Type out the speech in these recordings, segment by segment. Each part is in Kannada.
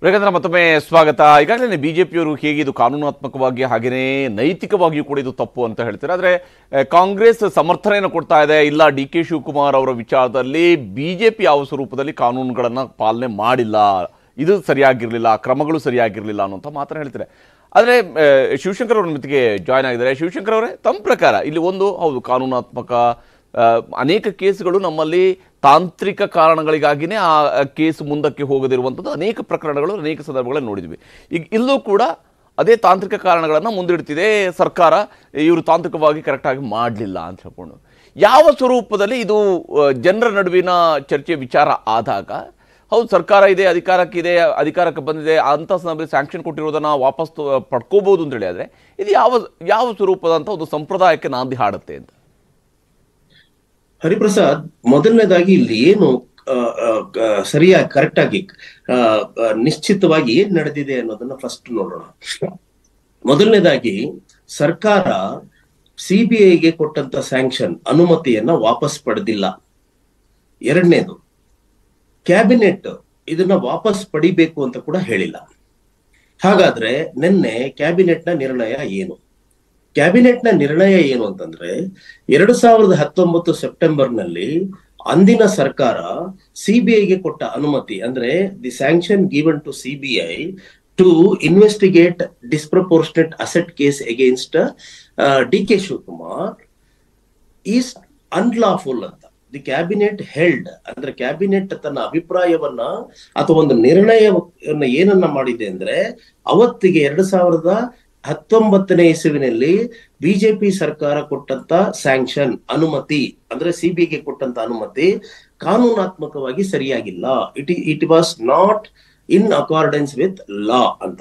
ಯಾಕಂದ್ರೆ ಮತ್ತೊಮ್ಮೆ ಸ್ವಾಗತ ಈಗಾಗಲೇ ಬಿಜೆಪಿಯವರು ಹೇಗೆ ಇದು ಕಾನೂನಾತ್ಮಕವಾಗಿ ಹಾಗೆಯೇ ನೈತಿಕವಾಗಿಯೂ ಕೂಡ ಇದು ತಪ್ಪು ಅಂತ ಹೇಳ್ತಾರೆ ಆದರೆ ಆ, ಕಾಂಗ್ರೆಸ್ ಸಮರ್ಥನೆಯನ್ನು ಕೊಡ್ತಾ ಇದೆ ಇಲ್ಲ ಡಿ ಕೆ ಶಿವಕುಮಾರ್ ಅವರ ವಿಚಾರದಲ್ಲಿ ಬಿಜೆಪಿ ಯಾವ ಸ್ವರೂಪದಲ್ಲಿ ಕಾನೂನುಗಳನ್ನು ಪಾಲನೆ ಮಾಡಿಲ್ಲ ಇದು ಸರಿಯಾಗಿರಲಿಲ್ಲ ಕ್ರಮಗಳು ಸರಿಯಾಗಿರಲಿಲ್ಲ ಅನ್ನುವಂಥ ಮಾತನ್ನು ಹೇಳ್ತಾರೆ ಆದರೆ ಆ, ಶಿವಶಂಕರ್ ಅವ್ರ ಮತ್ತಿಗೆ ಜಾಯ್ನ್ ಆಗಿದ್ದಾರೆ ಶಿವಶಂಕರ್ ಅವರೇ ತಮ್ಮ ಪ್ರಕಾರ ಇಲ್ಲಿ ಒಂದು ಹೌದು ಕಾನೂನಾತ್ಮಕ ಆ, ಅನೇಕ ಕೇಸುಗಳು ನಮ್ಮಲ್ಲಿ ತಾಂತ್ರಿಕ ಕಾರಣಗಳಿಗಾಗಿನೇ ಆ ಆ ಕೇಸ್ ಮುಂದಕ್ಕೆ ಹೋಗದಿರುವಂಥದ್ದು ಅನೇಕ ಪ್ರಕರಣಗಳು ಅನೇಕ ಸಂದರ್ಭಗಳಲ್ಲಿ ನೋಡಿದ್ವಿ ಈಗ ಇಲ್ಲೂ ಕೂಡ ಅದೇ ತಾಂತ್ರಿಕ ಕಾರಣಗಳನ್ನು ಮುಂದಿಡ್ತಿದೆ ಸರ್ಕಾರ ಇವರು ತಾಂತ್ರಿಕವಾಗಿ ಕರೆಕ್ಟಾಗಿ ಮಾಡಲಿಲ್ಲ ಅಂತ ಹೇಳ್ಕೊಂಡು ಯಾವ ಸ್ವರೂಪದಲ್ಲಿ ಇದು ಆ, ಜನರ ನಡುವಿನ ಚರ್ಚೆ ವಿಚಾರ ಆದಾಗ ಹೌದು ಸರ್ಕಾರ ಇದೆ ಅಧಿಕಾರಕ್ಕಿದೆ ಅಧಿಕಾರಕ್ಕೆ ಬಂದಿದೆ ಅಂತ ಸಂದರ್ಭದಲ್ಲಿ ಸ್ಯಾಂಕ್ಷನ್ ಕೊಟ್ಟಿರೋದನ್ನ ವಾಪಸ್ ತ- ಪಡ್ಕೋಬಹುದು ಅಂತೇಳಿ ಆದರೆ ಇದು ಯಾವ ಯಾವ ಸ್ವರೂಪದಂಥ ಒಂದು ಸಂಪ್ರದಾಯಕ್ಕೆ ನಾಂದಿ ಹಾಡುತ್ತೆ ಅಂತ ಹರಿಪ್ರಸಾದ್ ಮೊದಲನೇದಾಗಿ ಇಲ್ಲಿ ಏನು ಆ, ಆ, ಆ, ಸರಿಯಾಗಿ ಕರೆಕ್ಟ್ ಆಗಿ ಆ, ಆ, ನಿಶ್ಚಿತವಾಗಿ ಏನ್ ನಡೆದಿದೆ ಅನ್ನೋದನ್ನ ಫಸ್ಟ್ ನೋಡೋಣ ಮೊದಲನೇದಾಗಿ ಸರ್ಕಾರ ಸಿಬಿಐಗೆ ಕೊಟ್ಟಂತ ಸ್ಯಾಂಕ್ಷನ್ ಅನುಮತಿಯನ್ನ ವಾಪಸ್ ಪಡೆದಿಲ್ಲ ಎರಡನೇದು ಕ್ಯಾಬಿನೆಟ್ ಇದನ್ನ ವಾಪಸ್ ಪಡಿಬೇಕು ಅಂತ ಕೂಡ ಹೇಳಿಲ್ಲ ಹಾಗಾದ್ರೆ ನಿನ್ನೆ ಕ್ಯಾಬಿನೆಟ್ನ ನಿರ್ಣಯ ಏನು ಕ್ಯಾಬಿನೆಟ್ನ ನಿರ್ಣಯ ಏನು ಅಂತಂದ್ರೆ ಎರಡು ಸಾವಿರದ ಹತ್ತೊಂಬತ್ತು ಸೆಪ್ಟೆಂಬರ್ನಲ್ಲಿ ಅಂದಿನ ಸರ್ಕಾರ ಸಿಬಿಐಗೆ ಕೊಟ್ಟ ಅನುಮತಿ ಅಂದ್ರೆ the sanction given to CBI to investigate disproportionate asset case against D K Shivakumar is unlawful ಅಂತ ದಿ ಕ್ಯಾಬಿನೆಟ್ ಹೆಲ್ಡ್ ಅಂದ್ರೆ ಕ್ಯಾಬಿನೆಟ್ ತನ್ನ ಅಭಿಪ್ರಾಯವನ್ನ ಅಥವಾ ಒಂದು ನಿರ್ಣಯವನ್ನ ಏನನ್ನ ಮಾಡಿದೆ ಅಂದ್ರೆ ಅವತ್ತಿಗೆ ಎರಡ್ ಸಾವಿರದ ಹತ್ತೊಂಬತ್ತನೇ ಇಸುವಿನಲ್ಲಿ ಬಿಜೆಪಿ ಸರ್ಕಾರ ಕೊಟ್ಟಂತ ಸ್ಯಾಂಕ್ಷನ್ ಅನುಮತಿ ಅಂದ್ರೆ ಸಿಬಿಐಗೆ ಕೊಟ್ಟಂತ ಅನುಮತಿ ಕಾನೂನಾತ್ಮಕವಾಗಿ ಸರಿಯಾಗಿಲ್ಲ it it was not in accordance with law ಅಂತ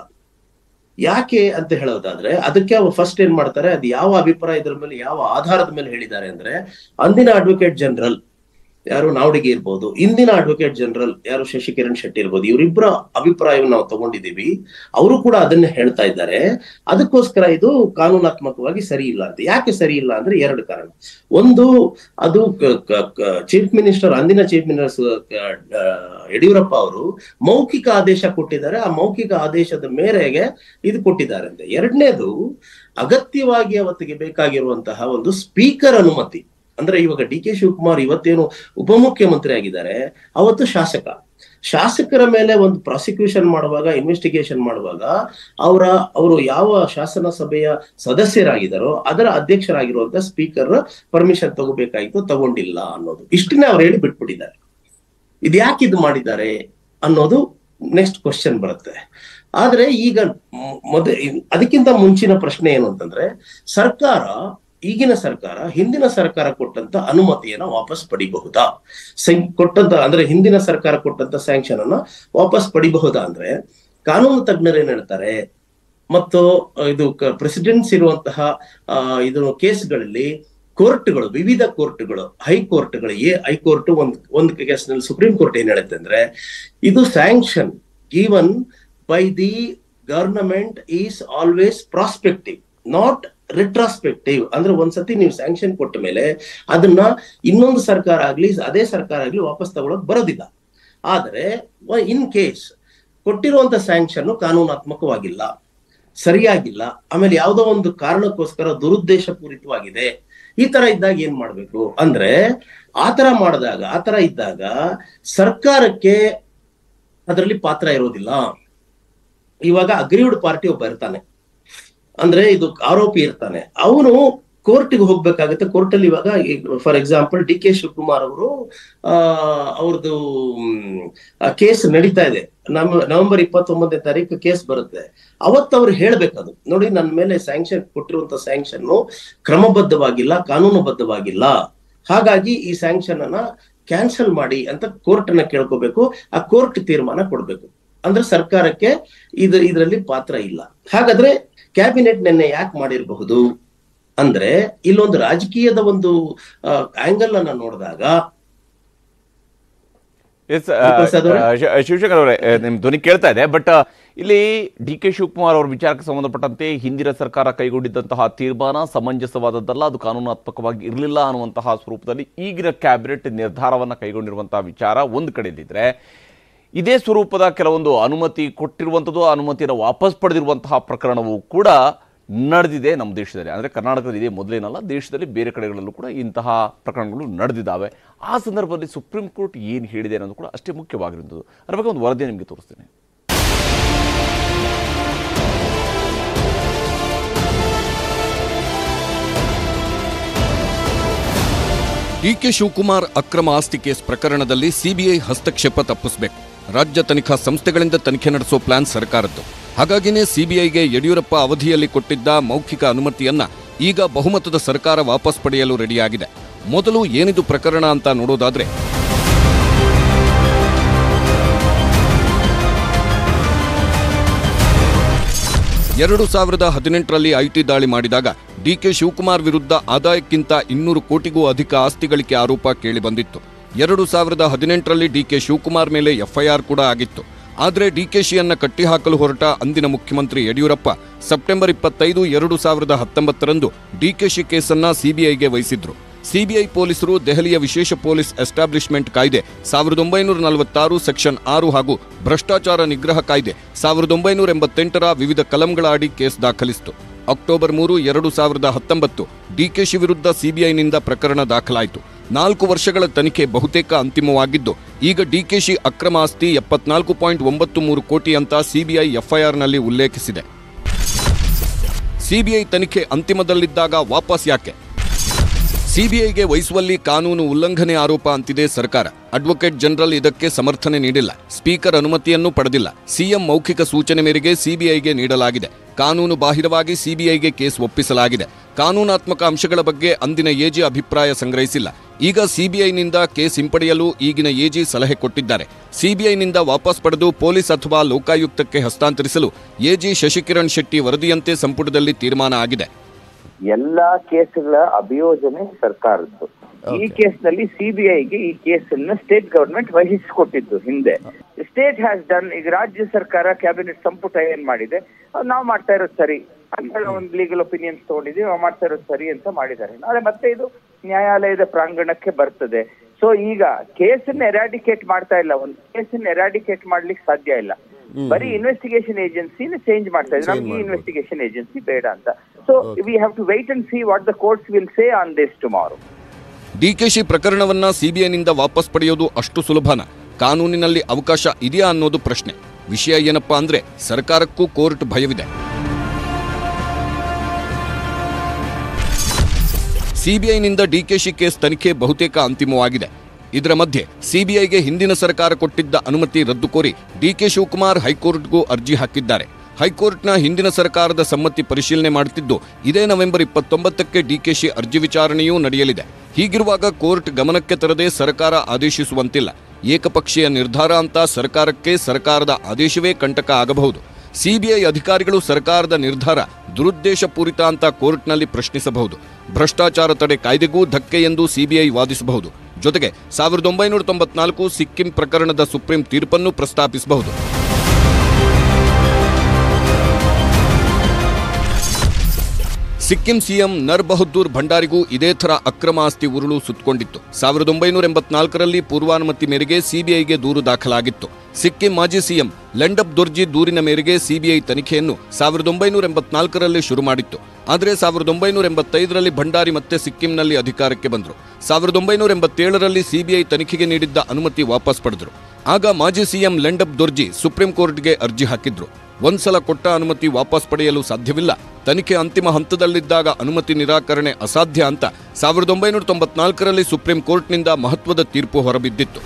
ಯಾಕೆ ಅಂತ ಹೇಳೋದಾದ್ರೆ ಅದಕ್ಕೆ ಅವ್ರು ಫಸ್ಟ್ ಏನ್ ಮಾಡ್ತಾರೆ ಅದು ಯಾವ ಅಭಿಪ್ರಾಯದ ಮೇಲೆ ಯಾವ ಆಧಾರದ ಮೇಲೆ ಹೇಳಿದ್ದಾರೆ ಅಂದ್ರೆ ಅಂದಿನ ಅಡ್ವೊಕೇಟ್ ಜನರಲ್ ಯಾರು ನಾವಡಿಗೆ ಇರ್ಬೋದು ಇಂದಿನ ಅಡ್ವೊಕೇಟ್ ಜನರಲ್ ಯಾರು ಶಶಿಕಿರಣ್ ಶೆಟ್ಟಿ ಇರ್ಬೋದು ಇವರಿಬ್ಬರ ಅಭಿಪ್ರಾಯವನ್ನು ನಾವು ತಗೊಂಡಿದ್ದೀವಿ ಅವರು ಕೂಡ ಅದನ್ನ ಹೇಳ್ತಾ ಇದ್ದಾರೆ ಅದಕ್ಕೋಸ್ಕರ ಇದು ಕಾನೂನಾತ್ಮಕವಾಗಿ ಸರಿ ಇಲ್ಲ ಅಂತ ಯಾಕೆ ಸರಿ ಇಲ್ಲ ಅಂದ್ರೆ ಎರಡು ಕಾರಣ ಒಂದು ಅದು ಚೀಫ್ ಮಿನಿಸ್ಟರ್ ಅಂದಿನ ಚೀಫ್ ಮಿನಿಸ್ಟರ್ ಯಡಿಯೂರಪ್ಪ ಅವರು ಮೌಖಿಕ ಆದೇಶ ಕೊಟ್ಟಿದ್ದಾರೆ ಆ ಮೌಖಿಕ ಆದೇಶದ ಮೇರೆಗೆ ಇದು ಕೊಟ್ಟಿದ್ದಾರೆ ಅಂತ ಎರಡನೇದು ಅಗತ್ಯವಾಗಿ ಅವತ್ತಿಗೆ ಬೇಕಾಗಿರುವಂತಹ ಒಂದು ಸ್ಪೀಕರ್ ಅನುಮತಿ ಅಂದ್ರೆ ಇವಾಗ ಡಿ ಕೆ ಶಿವಕುಮಾರ್ ಇವತ್ತೇನು ಉಪಮುಖ್ಯಮಂತ್ರಿ ಆಗಿದ್ದಾರೆ ಅವತ್ತು ಶಾಸಕ ಶಾಸಕರ ಮೇಲೆ ಒಂದು ಪ್ರಾಸಿಕ್ಯೂಷನ್ ಮಾಡುವಾಗ ಇನ್ವೆಸ್ಟಿಗೇಷನ್ ಮಾಡುವಾಗ ಅವರ ಅವರು ಯಾವ ಶಾಸನ ಸಭೆಯ ಸದಸ್ಯರಾಗಿದ್ದಾರೋ ಅದರ ಅಧ್ಯಕ್ಷರಾಗಿರುವಂತ ಸ್ಪೀಕರ್ ಪರ್ಮಿಷನ್ ತಗೋಬೇಕಾಗಿತ್ತು ತಗೊಂಡಿಲ್ಲ ಅನ್ನೋದು ಇಷ್ಟನ್ನೇ ಅವ್ರು ಹೇಳಿ ಬಿಟ್ಬಿಟ್ಟಿದ್ದಾರೆ ಇದು ಯಾಕೆ ಇದು ಮಾಡಿದ್ದಾರೆ ಅನ್ನೋದು ನೆಕ್ಸ್ಟ್ ಕ್ವಶನ್ ಬರುತ್ತೆ ಆದ್ರೆ ಈಗ ಮೊದ ಅದಕ್ಕಿಂತ ಮುಂಚಿನ ಪ್ರಶ್ನೆ ಏನು ಅಂತಂದ್ರೆ ಸರ್ಕಾರ ಈಗಿನ ಸರ್ಕಾರ ಹಿಂದಿನ ಸರ್ಕಾರ ಕೊಟ್ಟಂತ ಅನುಮತಿಯನ್ನ ವಾಪಸ್ ಪಡಿಬಹುದಾ ಸಂ- ಕೊಟ್ಟಂತ ಅಂದ್ರೆ ಹಿಂದಿನ ಸರ್ಕಾರ ಕೊಟ್ಟಂತ ಸ್ಯಾಂಕ್ಷನ್ ಅನ್ನ ವಾಪಸ್ ಪಡಿಬಹುದಾ ಅಂದ್ರೆ ಕಾನೂನು ತಜ್ಞರು ಏನ್ ಹೇಳ್ತಾರೆ ಮತ್ತು ಇದು ಪ್ರೆಸಿಡೆಂಟ್ಸ್ ಇರುವಂತಹ ಆ, ಇದು ಕೇಸ್ಗಳಲ್ಲಿ ಕೋರ್ಟ್ಗಳು ವಿವಿಧ ಕೋರ್ಟ್ಗಳು ಹೈಕೋರ್ಟ್ಗಳು ಎ ಹೈಕೋರ್ಟ್ ಒಂದ್ ಒಂದು ಕೇಸ್ನಲ್ಲಿ ಸುಪ್ರೀಂ ಕೋರ್ಟ್ ಏನ್ ಹೇಳುತ್ತೆ ಅಂದ್ರೆ ಇದು sanction given by the government is always prospective not retrospective ಅಂದ್ರೆ ಒಂದ್ಸತಿ ನೀವು ಸ್ಯಾಂಕ್ಷನ್ ಕೊಟ್ಟ ಮೇಲೆ ಅದನ್ನ ಇನ್ನೊಂದು ಸರ್ಕಾರ ಆಗ್ಲಿ ಅದೇ ಸರ್ಕಾರ ಆಗ್ಲಿ ವಾಪಸ್ ತಗೊಳಕ್ ಬರೋದಿಲ್ಲ ಆದರೆ ಇನ್ ಕೇಸ್ ಕೊಟ್ಟಿರುವಂತ ಸ್ಯಾಂಕ್ಷನ್ ಕಾನೂನಾತ್ಮಕವಾಗಿಲ್ಲ ಸರಿಯಾಗಿಲ್ಲ ಆಮೇಲೆ ಯಾವುದೋ ಒಂದು ಕಾರಣಕ್ಕೋಸ್ಕರ ದುರುದ್ದೇಶ ಪೂರಿತವಾಗಿದೆ ಈ ತರ ಇದ್ದಾಗ ಏನ್ ಮಾಡ್ಬೇಕು ಅಂದ್ರೆ ಆತರ ಮಾಡಿದಾಗ ಆತರ ಇದ್ದಾಗ ಸರ್ಕಾರಕ್ಕೆ ಅದರಲ್ಲಿ ಪಾತ್ರ ಇರೋದಿಲ್ಲ ಇವಾಗ ಅಗ್ರೀವ್ಡ್ ಪಾರ್ಟಿ ಒಬ್ಬ ಇರ್ತಾನೆ ಅಂದ್ರೆ ಇದು ಆರೋಪಿ ಇರ್ತಾನೆ ಅವನು ಕೋರ್ಟ್ಗೆ ಹೋಗ್ಬೇಕಾಗುತ್ತೆ ಕೋರ್ಟ್ ಅಲ್ಲಿ ಇವಾಗ for example D K Shivakumar ಅವರು ಆ ಅವ್ರದ್ದು ಕೇಸ್ ನಡೀತಾ ಇದೆ ನಮ್ ನವೆಂಬರ್ ಇಪ್ಪತ್ತೊಂಬತ್ತನೇ ತಾರೀಕು ಕೇಸ್ ಬರುತ್ತೆ ಅವತ್ತು ಅವ್ರು ಹೇಳ್ಬೇಕದು ನೋಡಿ ನನ್ನ ಮೇಲೆ ಸ್ಯಾಂಕ್ಷನ್ ಕೊಟ್ಟಿರುವಂತ ಸ್ಯಾಂಕ್ಷನ್ ಕ್ರಮಬದ್ಧವಾಗಿಲ್ಲ ಕಾನೂನುಬದ್ಧವಾಗಿಲ್ಲ ಹಾಗಾಗಿ ಈ ಸ್ಯಾಂಕ್ಷನ್ ಅನ್ನ ಕ್ಯಾನ್ಸಲ್ ಮಾಡಿ ಅಂತ ಕೋರ್ಟ್ ಅನ್ನ ಕೇಳ್ಕೋಬೇಕು ಆ ಕೋರ್ಟ್ ತೀರ್ಮಾನ ಕೊಡ್ಬೇಕು ಅಂದ್ರೆ ಸರ್ಕಾರಕ್ಕೆ ಇದು ಇದರಲ್ಲಿ ಪಾತ್ರ ಇಲ್ಲ ಹಾಗಾದ್ರೆ ಕ್ಯಾಬಿನೆಟ್ ನಿನ್ನೆ ಯಾಕೆ ಮಾಡಿರಬಹುದು ಅಂದ್ರೆ ಇಲ್ಲೊಂದು ರಾಜಕೀಯದ ಒಂದು ಆಂಗಲ್ ಅನ್ನ ನೋಡಿದಾಗ ಎಸ್ ಪ್ರಸಾದ್ ಅವರೇ? ಶಿವಶಂಕರ್ ಅವರೇ ಆ, ನಿಮ್ ಧ್ವನಿ ಕೇಳ್ತಾ ಇದೆ ಬಟ್ ಇಲ್ಲಿ ಡಿ ಕೆ ಶಿವಕುಮಾರ್ ಅವರ ವಿಚಾರಕ್ಕೆ ಸಂಬಂಧಪಟ್ಟಂತೆ ಹಿಂದಿನ ಸರ್ಕಾರ ಕೈಗೊಂಡಿದ್ದಂತಹ ತೀರ್ಮಾನ ಸಮಂಜಸವಾದದ್ದಲ್ಲ ಅದು ಕಾನೂನಾತ್ಮಕವಾಗಿ ಇರಲಿಲ್ಲ ಅನ್ನುವಂತಹ ಸ್ವರೂಪದಲ್ಲಿ ಈಗಿನ ಕ್ಯಾಬಿನೆಟ್ ನಿರ್ಧಾರವನ್ನು ಕೈಗೊಂಡಿರುವಂತಹ ವಿಚಾರ ಒಂದು ಕಡೆಯಲ್ಲಿದ್ರೆ ಇದೇ ಸ್ವರೂಪದ ಕೆಲವೊಂದು ಅನುಮತಿ ಕೊಟ್ಟಿರುವಂಥದ್ದು ಆ ಅನುಮತಿಯನ್ನು ವಾಪಸ್ ಪಡೆದಿರುವಂತಹ ಪ್ರಕರಣವು ಕೂಡ ನಡೆದಿದೆ ನಮ್ಮ ದೇಶದಲ್ಲಿ ಅಂದರೆ ಕರ್ನಾಟಕದಲ್ಲಿ ಇದೇ ಮೊದಲೇನಲ್ಲ ದೇಶದಲ್ಲಿ ಬೇರೆ ಕಡೆಗಳಲ್ಲೂ ಕೂಡ ಇಂತಹ ಪ್ರಕರಣಗಳು ನಡೆದಿದ್ದಾವೆ ಆ ಸಂದರ್ಭದಲ್ಲಿ ಸುಪ್ರೀಂ ಕೋರ್ಟ್ ಏನು ಹೇಳಿದೆ ಅನ್ನೋದು ಕೂಡ ಅಷ್ಟೇ ಮುಖ್ಯವಾಗಿರುವಂಥದ್ದು ಅದ್ರ ಬಗ್ಗೆ ಒಂದು ವರದಿ ನಿಮಗೆ ತೋರಿಸ್ತೇನೆ ಡಿಕೆ ಶಿವಕುಮಾರ್ ಅಕ್ರಮ ಆಸ್ತಿ ಕೇಸ್ ಪ್ರಕರಣದಲ್ಲಿ ಸಿಬಿಐ ಹಸ್ತಕ್ಷೇಪ ತಪ್ಪಿಸಬೇಕು ರಾಜ್ಯ ತನಿಖಾ ಸಂಸ್ಥೆಗಳಿಂದ ತನಿಖೆ ನಡೆಸೋ ಪ್ಲಾನ್ ಸರ್ಕಾರದ್ದು ಹಾಗಾಗಿನೇ ಸಿಬಿಐಗೆ ಯಡಿಯೂರಪ್ಪ ಅವಧಿಯಲ್ಲಿ ಕೊಟ್ಟಿದ್ದ ಮೌಖಿಕ ಅನುಮತಿಯನ್ನ ಈಗ ಬಹುಮತದ ಸರ್ಕಾರ ವಾಪಸ್ ಪಡೆಯಲು ರೆಡಿಯಾಗಿದೆ ಮೊದಲು ಏನಿದು ಪ್ರಕರಣ ಅಂತ ನೋಡೋದಾದ್ರೆ ಎರಡು ಸಾವಿರದ ಹದಿನೆಂಟರಲ್ಲಿ ಐಟಿ ದಾಳಿ ಮಾಡಿದಾಗ ಡಿಕೆ ಶಿವಕುಮಾರ್ ವಿರುದ್ಧ ಆದಾಯಕ್ಕಿಂತ ಇನ್ನೂರು ಕೋಟಿಗೂ ಅಧಿಕ ಆಸ್ತಿ ಗಳಿಕೆ ಆರೋಪ ಕೇಳಿಬಂದಿತ್ತು ಎರಡು ಸಾವಿರದ ಹದಿನೆಂಟರಲ್ಲಿ ಡಿಕೆ ಶಿವಕುಮಾರ್ ಮೇಲೆ ಎಫ್ಐಆರ್ ಕೂಡ ಆಗಿತ್ತು ಆದರೆ ಡಿಕೆಶಿಯನ್ನ ಕಟ್ಟಿಹಾಕಲು ಹೊರಟ ಅಂದಿನ ಮುಖ್ಯಮಂತ್ರಿ ಯಡಿಯೂರಪ್ಪ ಸೆಪ್ಟೆಂಬರ್ ಇಪ್ಪತ್ತೈದು ಎರಡು ಸಾವಿರದ ಹತ್ತೊಂಬತ್ತರಂದು ಡಿಕೆಶಿ ಕೇಸನ್ನ ಸಿಬಿಐಗೆ ವಹಿಸಿದ್ರು ಸಿಬಿಐ ಪೊಲೀಸರು ದೆಹಲಿಯ ವಿಶೇಷ ಪೊಲೀಸ್ ಎಸ್ಟಾಬ್ಲಿಷ್ಮೆಂಟ್ ಕಾಯ್ದೆ ಸಾವಿರದ ಒಂಬೈನೂರ ನಲವತ್ತಾರು ಸೆಕ್ಷನ್ ಆರು ಹಾಗೂ ಭ್ರಷ್ಟಾಚಾರ ನಿಗ್ರಹ ಕಾಯ್ದೆ ಸಾವಿರದ ಒಂಬೈನೂರ ಎಂಬತ್ತೆಂಟರ ವಿವಿಧ ಕಲಂಗಳ ಅಡಿ ಕೇಸ್ ದಾಖಲಿಸಿತು ಅಕ್ಟೋಬರ್ ಮೂರು ಎರಡು ಸಾವಿರದ ಹತ್ತೊಂಬತ್ತು ಡಿಕೆಶಿ ವಿರುದ್ಧ ಸಿಬಿಐನಿಂದ ಪ್ರಕರಣ ದಾಖಲಾಯಿತು ನಾಲ್ಕು ವರ್ಷಗಳ ತನಿಖೆ ಬಹುತೇಕ ಅಂತಿಮವಾಗಿದ್ದು ಈಗ ಡಿಕೆಶಿ ಅಕ್ರಮ ಆಸ್ತಿ ಎಪ್ಪತ್ನಾಲ್ಕು ಪಾಯಿಂಟ್ ಒಂಬತ್ತು ಮೂರು ಕೋಟಿ ಅಂತ ಸಿಬಿಐ ಎಫ್ಐಆರ್ನಲ್ಲಿ ಉಲ್ಲೇಖಿಸಿದೆ ಸಿಬಿಐ ತನಿಖೆ ಅಂತಿಮದಲ್ಲಿದ್ದಾಗ ವಾಪಸ್ ಯಾಕೆ ಸಿಬಿಐಗೆ ವಹಿಸುವಲ್ಲಿ ಕಾನೂನು ಉಲ್ಲಂಘನೆ ಆರೋಪ ಅಂತಿದೆ ಸರ್ಕಾರ ಅಡ್ವೊಕೇಟ್ ಜನರಲ್ ಇದಕ್ಕೆ ಸಮರ್ಥನೆ ನೀಡಿಲ್ಲ ಸ್ಪೀಕರ್ ಅನುಮತಿಯನ್ನೂ ಪಡೆದಿಲ್ಲ ಸಿಎಂ ಮೌಖಿಕ ಸೂಚನೆ ಮೇರೆಗೆ ಸಿಬಿಐಗೆ ನೀಡಲಾಗಿದೆ ಕಾನೂನು ಬಾಹಿರವಾಗಿ ಸಿಬಿಐಗೆ ಕೇಸ್ ಒಪ್ಪಿಸಲಾಗಿದೆ ಕಾನೂನಾತ್ಮಕ ಅಂಶಗಳ ಬಗ್ಗೆ ಅಂದಿನ ಎಜಿ ಅಭಿಪ್ರಾಯ ಸಂಗ್ರಹಿಸಿಲ್ಲ ಈಗ ಸಿಬಿಐನಿಂದ ಕೇಸ್ ಹಿಂಪಡೆಯಲು ಈಗಿನ ಎಜಿ ಸಲಹೆ ಕೊಟ್ಟಿದ್ದಾರೆ ಸಿಬಿಐನಿಂದ ವಾಪಸ್ ಪಡೆದು ಪೊಲೀಸ್ ಅಥವಾ ಲೋಕಾಯುಕ್ತಕ್ಕೆ ಹಸ್ತಾಂತರಿಸಲು ಎಜಿ ಶಶಿಕಿರಣ್ ಶೆಟ್ಟಿ ವರದಿಯಂತೆ ಸಂಪುಟದಲ್ಲಿ ತೀರ್ಮಾನ ಆಗಿದೆ ಎಲ್ಲಾ ಕೇಸ್ಗಳ ಅಭಿಯೋಜನೆ ಸರ್ಕಾರದ್ದು ಈ ಕೇಸ್ನಲ್ಲಿ ಸಿಬಿಐಗೆ ಈ ಕೇಸನ್ನ ಸ್ಟೇಟ್ ಗವರ್ಮೆಂಟ್ ವಹಿಸಿಕೊಟ್ಟಿದ್ದು ಹಿಂದೆ ಸ್ಟೇಟ್ ಹ್ಯಾಸ್ ಡನ್ ಈಗ ರಾಜ್ಯ ಸರ್ಕಾರ ಕ್ಯಾಬಿನೆಟ್ ಸಂಪುಟ ಏನ್ ಮಾಡಿದೆ ಅದ್ ನಾವು ಮಾಡ್ತಾ ಇರೋದು ಸರಿ ಅಂತ ಹೇಳಿ ಒಂದು ಲೀಗಲ್ ಒಪಿನಿಯನ್ಸ್ ತಗೊಂಡಿದ್ದೀವಿ ನಾವು ಮಾಡ್ತಾ ಇರೋದು ಸರಿ ಅಂತ ಮಾಡಿದ್ದಾರೆ ನಾಳೆ ಮತ್ತೆ ಇದು ನ್ಯಾಯಾಲಯದ ಪ್ರಾಂಗಣಕ್ಕೆ ಬರ್ತದೆ ಸೊ ಈಗ ಕೇಸನ್ನ ಎರಾಡಿಕೇಟ್ ಮಾಡ್ತಾ ಇಲ್ಲ ಒಂದು ಕೇಸನ್ನ ಎರಾಡಿಕೇಟ್ ಮಾಡ್ಲಿಕ್ಕೆ ಸಾಧ್ಯ ಇಲ್ಲ ಬರೀ ಇನ್ವೆಸ್ಟಿಗೇಷನ್ ಏಜೆನ್ಸಿನ ಚೇಂಜ್ ಮಾಡ್ತಾ ಇದ್ದಾರೆ ನಮ್ಗೆ ಇನ್ವೆಸ್ಟಿಗೇಷನ್ ಏಜೆನ್ಸಿ ಬೇಡ ಅಂತ so we have to wait and see what the courts will say on this tomorrow DKShi ಪ್ರಕರಣವನ್ನ ಸಿಬಿಐನಿಂದ ವಾಪಸ್ ಪಡೆಯೋದು ಅಷ್ಟು ಸುಲಭನ ಕಾನೂನಿನಲ್ಲಿ ಅವಕಾಶ ಇದೆಯಾ ಅನ್ನೋದು ಪ್ರಶ್ನೆ ವಿಷಯ ಏನಪ್ಪಾ ಅಂದ್ರೆ ಸರ್ಕಾರಕ್ಕೂ ಕೋರ್ಟ್ ಭಯವಿದೆ ಸಿಬಿಐನಿಂದ ಡಿಕೆಶಿ ಕೇಸ್ ತನಿಖೆ ಬಹುತೇಕ ಅಂತಿಮವಾಗಿದೆ ಇದರ ಮಧ್ಯೆ ಸಿಬಿಐಗೆ ಹಿಂದಿನ ಸರ್ಕಾರ ಕೊಟ್ಟಿದ್ದ ಅನುಮತಿ ರದ್ದು ಕೋರಿ ಡಿಕೆ ಶಿವಕುಮಾರ್ ಹೈಕೋರ್ಟ್ಗೂ ಅರ್ಜಿ ಹಾಕಿದ್ದಾರೆ ಹೈಕೋರ್ಟ್ನ ಹಿಂದಿನ ಸರ್ಕಾರದ ಸಮ್ಮತಿ ಪರಿಶೀಲನೆ ಮಾಡುತ್ತಿದ್ದು ಇದೇ ನವೆಂಬರ್ ಇಪ್ಪತ್ತೊಂಬತ್ತಕ್ಕೆ ಡಿಕೆಶಿ ಅರ್ಜಿ ವಿಚಾರಣೆಯೂ ನಡೆಯಲಿದೆ ಹೀಗಿರುವಾಗ ಕೋರ್ಟ್ ಗಮನಕ್ಕೆ ತರದೆ ಸರ್ಕಾರ ಆದೇಶಿಸುವಂತಿಲ್ಲ ಏಕಪಕ್ಷೀಯ ನಿರ್ಧಾರ ಅಂತ ಸರ್ಕಾರಕ್ಕೆ ಸರ್ಕಾರದ ಆದೇಶವೇ ಕಂಟಕ ಆಗಬಹುದು ಸಿಬಿಐ ಅಧಿಕಾರಿಗಳು ಸರ್ಕಾರದ ನಿರ್ಧಾರ ದುರುದ್ದೇಶಪೂರಿತ ಅಂತ ಕೋರ್ಟ್ನಲ್ಲಿ ಪ್ರಶ್ನಿಸಬಹುದು ಭ್ರಷ್ಟಾಚಾರ ತಡೆ ಕಾಯ್ದೆಗೂ ಧಕ್ಕೆ ಎಂದು ಸಿಬಿಐ ವಾದಿಸಬಹುದು ಜೊತೆಗೆ ಸಾವಿರದ ಒಂಬೈನೂರ ತೊಂಬತ್ನಾಲ್ಕು ಸಿಕ್ಕಿಂ ಪ್ರಕರಣದ ಸುಪ್ರೀಂ ತೀರ್ಪನ್ನು ಪ್ರಸ್ತಾಪಿಸಬಹುದು ಸಿಕ್ಕಿಂ ಸಿಎಂ ನರ್ ಬಹದ್ದೂರ್ ಭಂಡಾರಿಗೂ ಇದೇ ಥರ ಅಕ್ರಮ ಆಸ್ತಿ ಉರುಳು ಸುತ್ತಕೊಂಡಿತ್ತು ಸಾವಿರದ ಒಂಬೈನೂರ ಎಂಬತ್ನಾಲ್ಕರಲ್ಲಿ ಪೂರ್ವಾನುಮತಿ ಮೇರೆಗೆ ಸಿಬಿಐಗೆ ದೂರು ದಾಖಲಾಗಿತ್ತು ಸಿಕ್ಕಿಂ ಮಾಜಿ ಸಿಎಂ ಲೆಂಡಪ್ ದೊರ್ಜಿ ದೂರಿನ ಮೇರೆಗೆ ಸಿಬಿಐ ತನಿಖೆಯನ್ನು ಸಾವಿರದ ಒಂಬೈನೂರ ಎಂಬತ್ನಾಲ್ಕರಲ್ಲಿ ಶುರು ಮಾಡಿತ್ತು ಆದರೆ ಸಾವಿರದ ಒಂಬೈನೂರ ಎಂಬತ್ತೈದರಲ್ಲಿ ಭಂಡಾರಿ ಮತ್ತೆ ಸಿಕ್ಕಿಂನಲ್ಲಿ ಅಧಿಕಾರಕ್ಕೆ ಬಂದರು ಸಾವಿರದ ಒಂಬೈನೂರ ಎಂಬತ್ತೇಳರಲ್ಲಿ ಸಿಬಿಐ ತನಿಖೆಗೆ ನೀಡಿದ್ದ ಅನುಮತಿ ವಾಪಸ್ ಪಡೆದರು ಆಗ ಮಾಜಿ ಸಿಎಂ ಲೆಂಡಪ್ ದೊರ್ಜಿ ಸುಪ್ರೀಂ ಕೋರ್ಟ್ಗೆ ಅರ್ಜಿ ಹಾಕಿದ್ರು ಒಂದ್ಸಲ ಕೊಟ್ಟ ಅನುಮತಿ ವಾಪಸ್ ಪಡೆಯಲು ಸಾಧ್ಯವಿಲ್ಲ ತನಿಖೆ ಅಂತಿಮ ಹಂತದಲ್ಲಿದ್ದಾಗ ಅನುಮತಿ ನಿರಾಕರಣೆ ಅಸಾಧ್ಯ ಅಂತ ಸಾವಿರದ ಒಂಬೈನೂರ ತೊಂಬತ್ನಾಲ್ಕರಲ್ಲಿ ಸುಪ್ರೀಂ ಕೋರ್ಟ್ನಿಂದ ಮಹತ್ವದ ತೀರ್ಪು ಹೊರಬಿದ್ದಿತ್ತು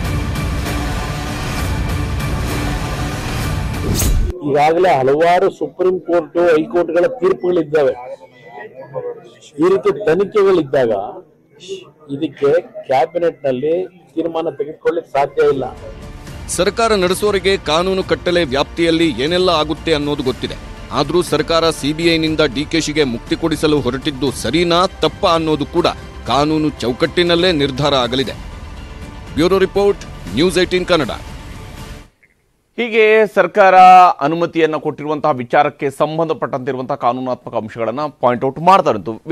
ಈಗಾಗಲೇ ಹಲವಾರು ಸುಪ್ರೀಂ ಕೋರ್ಟ್ ಹೈಕೋರ್ಟ್ಗಳ ತೀರ್ಪುಗಳಿದ್ದಾವೆ ಈ ರೀತಿ ತನಿಖೆಗಳಿದ್ದಾಗ ಇದಕ್ಕೆ ಕ್ಯಾಬಿನೆಟ್ ನಲ್ಲಿ ತೀರ್ಮಾನ ತೆಗೆದುಕೊಳ್ಳಿಕ್ಕೆ ಸಾಧ್ಯ ಇಲ್ಲ ಸರ್ಕಾರ ನಡೆಸೋರಿಗೆ ಕಾನೂನು ಕಟ್ಟಲೆ ವ್ಯಾಪ್ತಿಯಲ್ಲಿ ಏನೆಲ್ಲ ಆಗುತ್ತೆ ಅನ್ನೋದು ಗೊತ್ತಿದೆ ಆದರೂ ಸರ್ಕಾರ ಸಿಬಿಐನಿಂದ ಡಿಕೆಶಿಗೆ ಮುಕ್ತಿ ಕೊಡಿಸಲು ಹೊರಟಿದ್ದು ಸರಿನಾ ತಪ್ಪಾ ಅನ್ನೋದು ಕೂಡ ಕಾನೂನು ಚೌಕಟ್ಟಿನಲ್ಲೇ ನಿರ್ಧಾರ ಆಗಲಿದೆ bureau report news eighteen Kannada ಹೀಗೆ ಸರ್ಕಾರ ಅನುಮತಿಯನ್ನು ಕೊಟ್ಟಿರುವಂತಹ ವಿಚಾರಕ್ಕೆ ಸಂಬಂಧಪಟ್ಟಂತಿರುವಂತಹ ಕಾನೂನಾತ್ಮಕ ಅಂಶಗಳನ್ನು ಪಾಯಿಂಟ್ ಔಟ್ ಮಾಡ್ತಾರಂತು ವಿನಯ್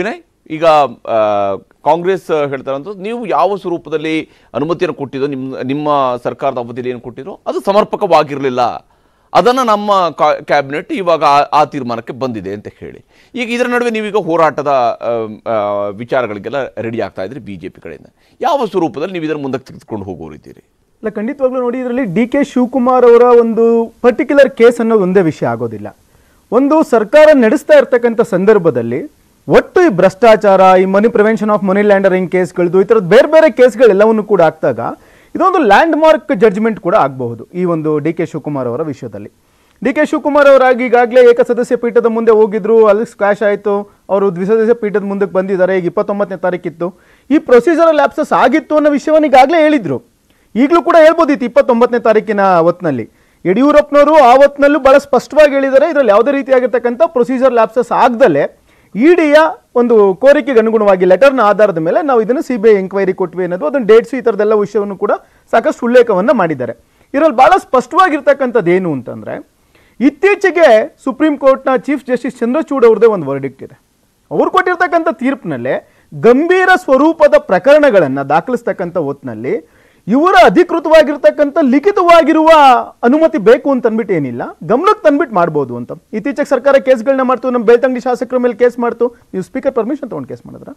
ಈಗ ಆ, ಕಾಂಗ್ರೆಸ್ ಹೇಳ್ತಾರಂತ ನೀವು ಯಾವ ಸ್ವರೂಪದಲ್ಲಿ ಅನುಮತಿಯನ್ನು ಕೊಟ್ಟಿದ್ದೋ ನಿಮ್ಮ ನಿಮ್ಮ ಸರ್ಕಾರದ ಅವಧಿಯಲ್ಲಿ ಏನು ಕೊಟ್ಟಿರೋ ಅದು ಸಮರ್ಪಕವಾಗಿರಲಿಲ್ಲ ಅದನ್ನು ನಮ್ಮ ಕ್ಯಾಬಿನೆಟ್ ಇವಾಗ ಆ- ಆ ತೀರ್ಮಾನಕ್ಕೆ ಬಂದಿದೆ ಅಂತ ಹೇಳಿ ಈಗ ಇದರ ನಡುವೆ ನೀವೀಗ ಹೋರಾಟದ ಆ, ಆ, ವಿಚಾರಗಳಿಗೆಲ್ಲ ರೆಡಿ ಆಗ್ತಾ ಇದ್ರಿ ಬಿ ಜೆ ಪಿ ಕಡೆಯಿಂದ ಯಾವ ಸ್ವರೂಪದಲ್ಲಿ ನೀವು ಇದನ್ನು ಮುಂದಕ್ಕೆ ತೆಗೆದುಕೊಂಡು ಹೋಗೋರಿದ್ದೀರಿ ಇಲ್ಲ ಖಂಡಿತವಾಗ್ಲೂ ನೋಡಿ ಇದರಲ್ಲಿ ಡಿ ಕೆ ಶಿವಕುಮಾರ್ ಅವರ ಒಂದು ಪರ್ಟಿಕ್ಯುಲರ್ ಕೇಸ್ ಅನ್ನೋದು ಒಂದೇ ವಿಷಯ ಆಗೋದಿಲ್ಲ ಒಂದು ಸರ್ಕಾರ ನಡೆಸ್ತಾ ಇರ್ತಕ್ಕಂಥ ಸಂದರ್ಭದಲ್ಲಿ ಒಟ್ಟು ಈ ಭ್ರಷ್ಟಾಚಾರ ಈ money prevention of money laundering ಕೇಸ್ಗಳದ್ದು ಈ ಥರದ ಬೇರೆ ಬೇರೆ ಕೇಸ್ಗಳೆಲ್ಲವನ್ನು ಕೂಡ ಆಗ್ತಾಗ ಇದೊಂದು ಲ್ಯಾಂಡ್ ಮಾರ್ಕ್ ಜಡ್ಜ್ಮೆಂಟ್ ಕೂಡ ಆಗಬಹುದು ಈ ಒಂದು ಡಿ ಕೆ ಶಿವಕುಮಾರ್ ಅವರ ವಿಷಯದಲ್ಲಿ ಡಿ ಕೆ ಶಿವಕುಮಾರ್ ಅವರಾಗಿ ಈಗಾಗಲೇ ಏಕಸದಸ್ಯ ಪೀಠದ ಮುಂದೆ ಹೋಗಿದ್ರು ಅಲ್ಲಿ ಸ್ಕ್ವಾಶ್ ಆಯಿತು ಅವರು ದ್ವಿಸದಸ್ಯ ಪೀಠದ ಮುಂದಕ್ಕೆ ಬಂದಿದ್ದಾರೆ ಈಗ ಇಪ್ಪತ್ತೊಂಬತ್ತನೇ ತಾರೀಕಿತ್ತು ಈ ಪ್ರೊಸೀಜರಲ್ ಲ್ಯಾಪ್ಸಸ್ ಆಗಿತ್ತು ಅನ್ನೋ ವಿಷಯವನ್ನು ಈಗಾಗಲೇ ಹೇಳಿದ್ರು ಈಗಲೂ ಕೂಡ ಹೇಳ್ಬೋದಿತ್ತು ಇಪ್ಪತ್ತೊಂಬತ್ತನೇ ತಾರೀಕಿನ ಹೊತ್ನಲ್ಲಿ ಯಡಿಯೂರಪ್ಪನವರು ಆ ಹೊತ್ನಲ್ಲೂ ಬಹಳ ಸ್ಪಷ್ಟವಾಗಿ ಹೇಳಿದ್ದಾರೆ ಇದರಲ್ಲಿ ಯಾವುದೇ ರೀತಿಯಾಗಿರ್ತಕ್ಕಂಥ ಪ್ರೊಸೀಜರ್ ಲ್ಯಾಪ್ಸಸ್ ಆಗದಲ್ಲೇ ಇಡಿಯ ಒಂದು ಕೋರಿಕೆಗೆ ಅನುಗುಣವಾಗಿ ಲೆಟರ್ನ ಆಧಾರದ ಮೇಲೆ ನಾವು ಇದನ್ನು ಸಿ ಬಿ ಐ ಎಂಕ್ವೈರಿ ಕೊಟ್ವಿ ಅನ್ನೋದು ಅದನ್ನು ಡೇಟ್ಸ್ ಈ ಥರದ್ದೆಲ್ಲ ವಿಷಯವನ್ನು ಕೂಡ ಸಾಕಷ್ಟು ಉಲ್ಲೇಖವನ್ನು ಮಾಡಿದ್ದಾರೆ ಇದರಲ್ಲಿ ಬಹಳ ಸ್ಪಷ್ಟವಾಗಿರ್ತಕ್ಕಂಥದ್ದು ಏನು ಅಂತಂದ್ರೆ ಇತ್ತೀಚೆಗೆ ಸುಪ್ರೀಂ ಕೋರ್ಟ್ನ ಚೀಫ್ ಜಸ್ಟಿಸ್ ಚಂದ್ರಚೂಡ್ ಅವ್ರದ್ದೇ ಒಂದು ವರ್ಡಿಕ್ಟ್ ಇದೆ ಅವ್ರು ಕೊಟ್ಟಿರ್ತಕ್ಕಂಥ ತೀರ್ಪಿನಲ್ಲೇ ಗಂಭೀರ ಸ್ವರೂಪದ ಪ್ರಕರಣಗಳನ್ನು ದಾಖಲಿಸ್ತಕ್ಕಂಥ ಹೊತ್ನಲ್ಲಿ ಇವರ ಅಧಿಕೃತವಾಗಿರ್ತಕ್ಕಂಥ ಲಿಖಿತವಾಗಿರುವ ಅನುಮತಿ ಬೇಕು ಅಂತ ಅಂದ್ಬಿಟ್ಟು ಏನಿಲ್ಲ ಗಮನಕ್ಕೆ ತಂದ್ಬಿಟ್ಟು ಮಾಡ್ಬೋದು ಅಂತ ಇತ್ತೀಚೆಗೆ ಸರ್ಕಾರ ಕೇಸ್ಗಳನ್ನ ಮಾಡ್ತು ನಮ್ಮ ಬೇಲ್ತಂಗಡಿ ಶಾಸಕರ ಮೇಲೆ ಕೇಸ್ ಮಾಡ್ತು ನೀವು ಸ್ಪೀಕರ್ ಪರ್ಮಿಷನ್ ತಗೊಂಡು ಕೇಸ್ ಮಾಡಿದ್ರ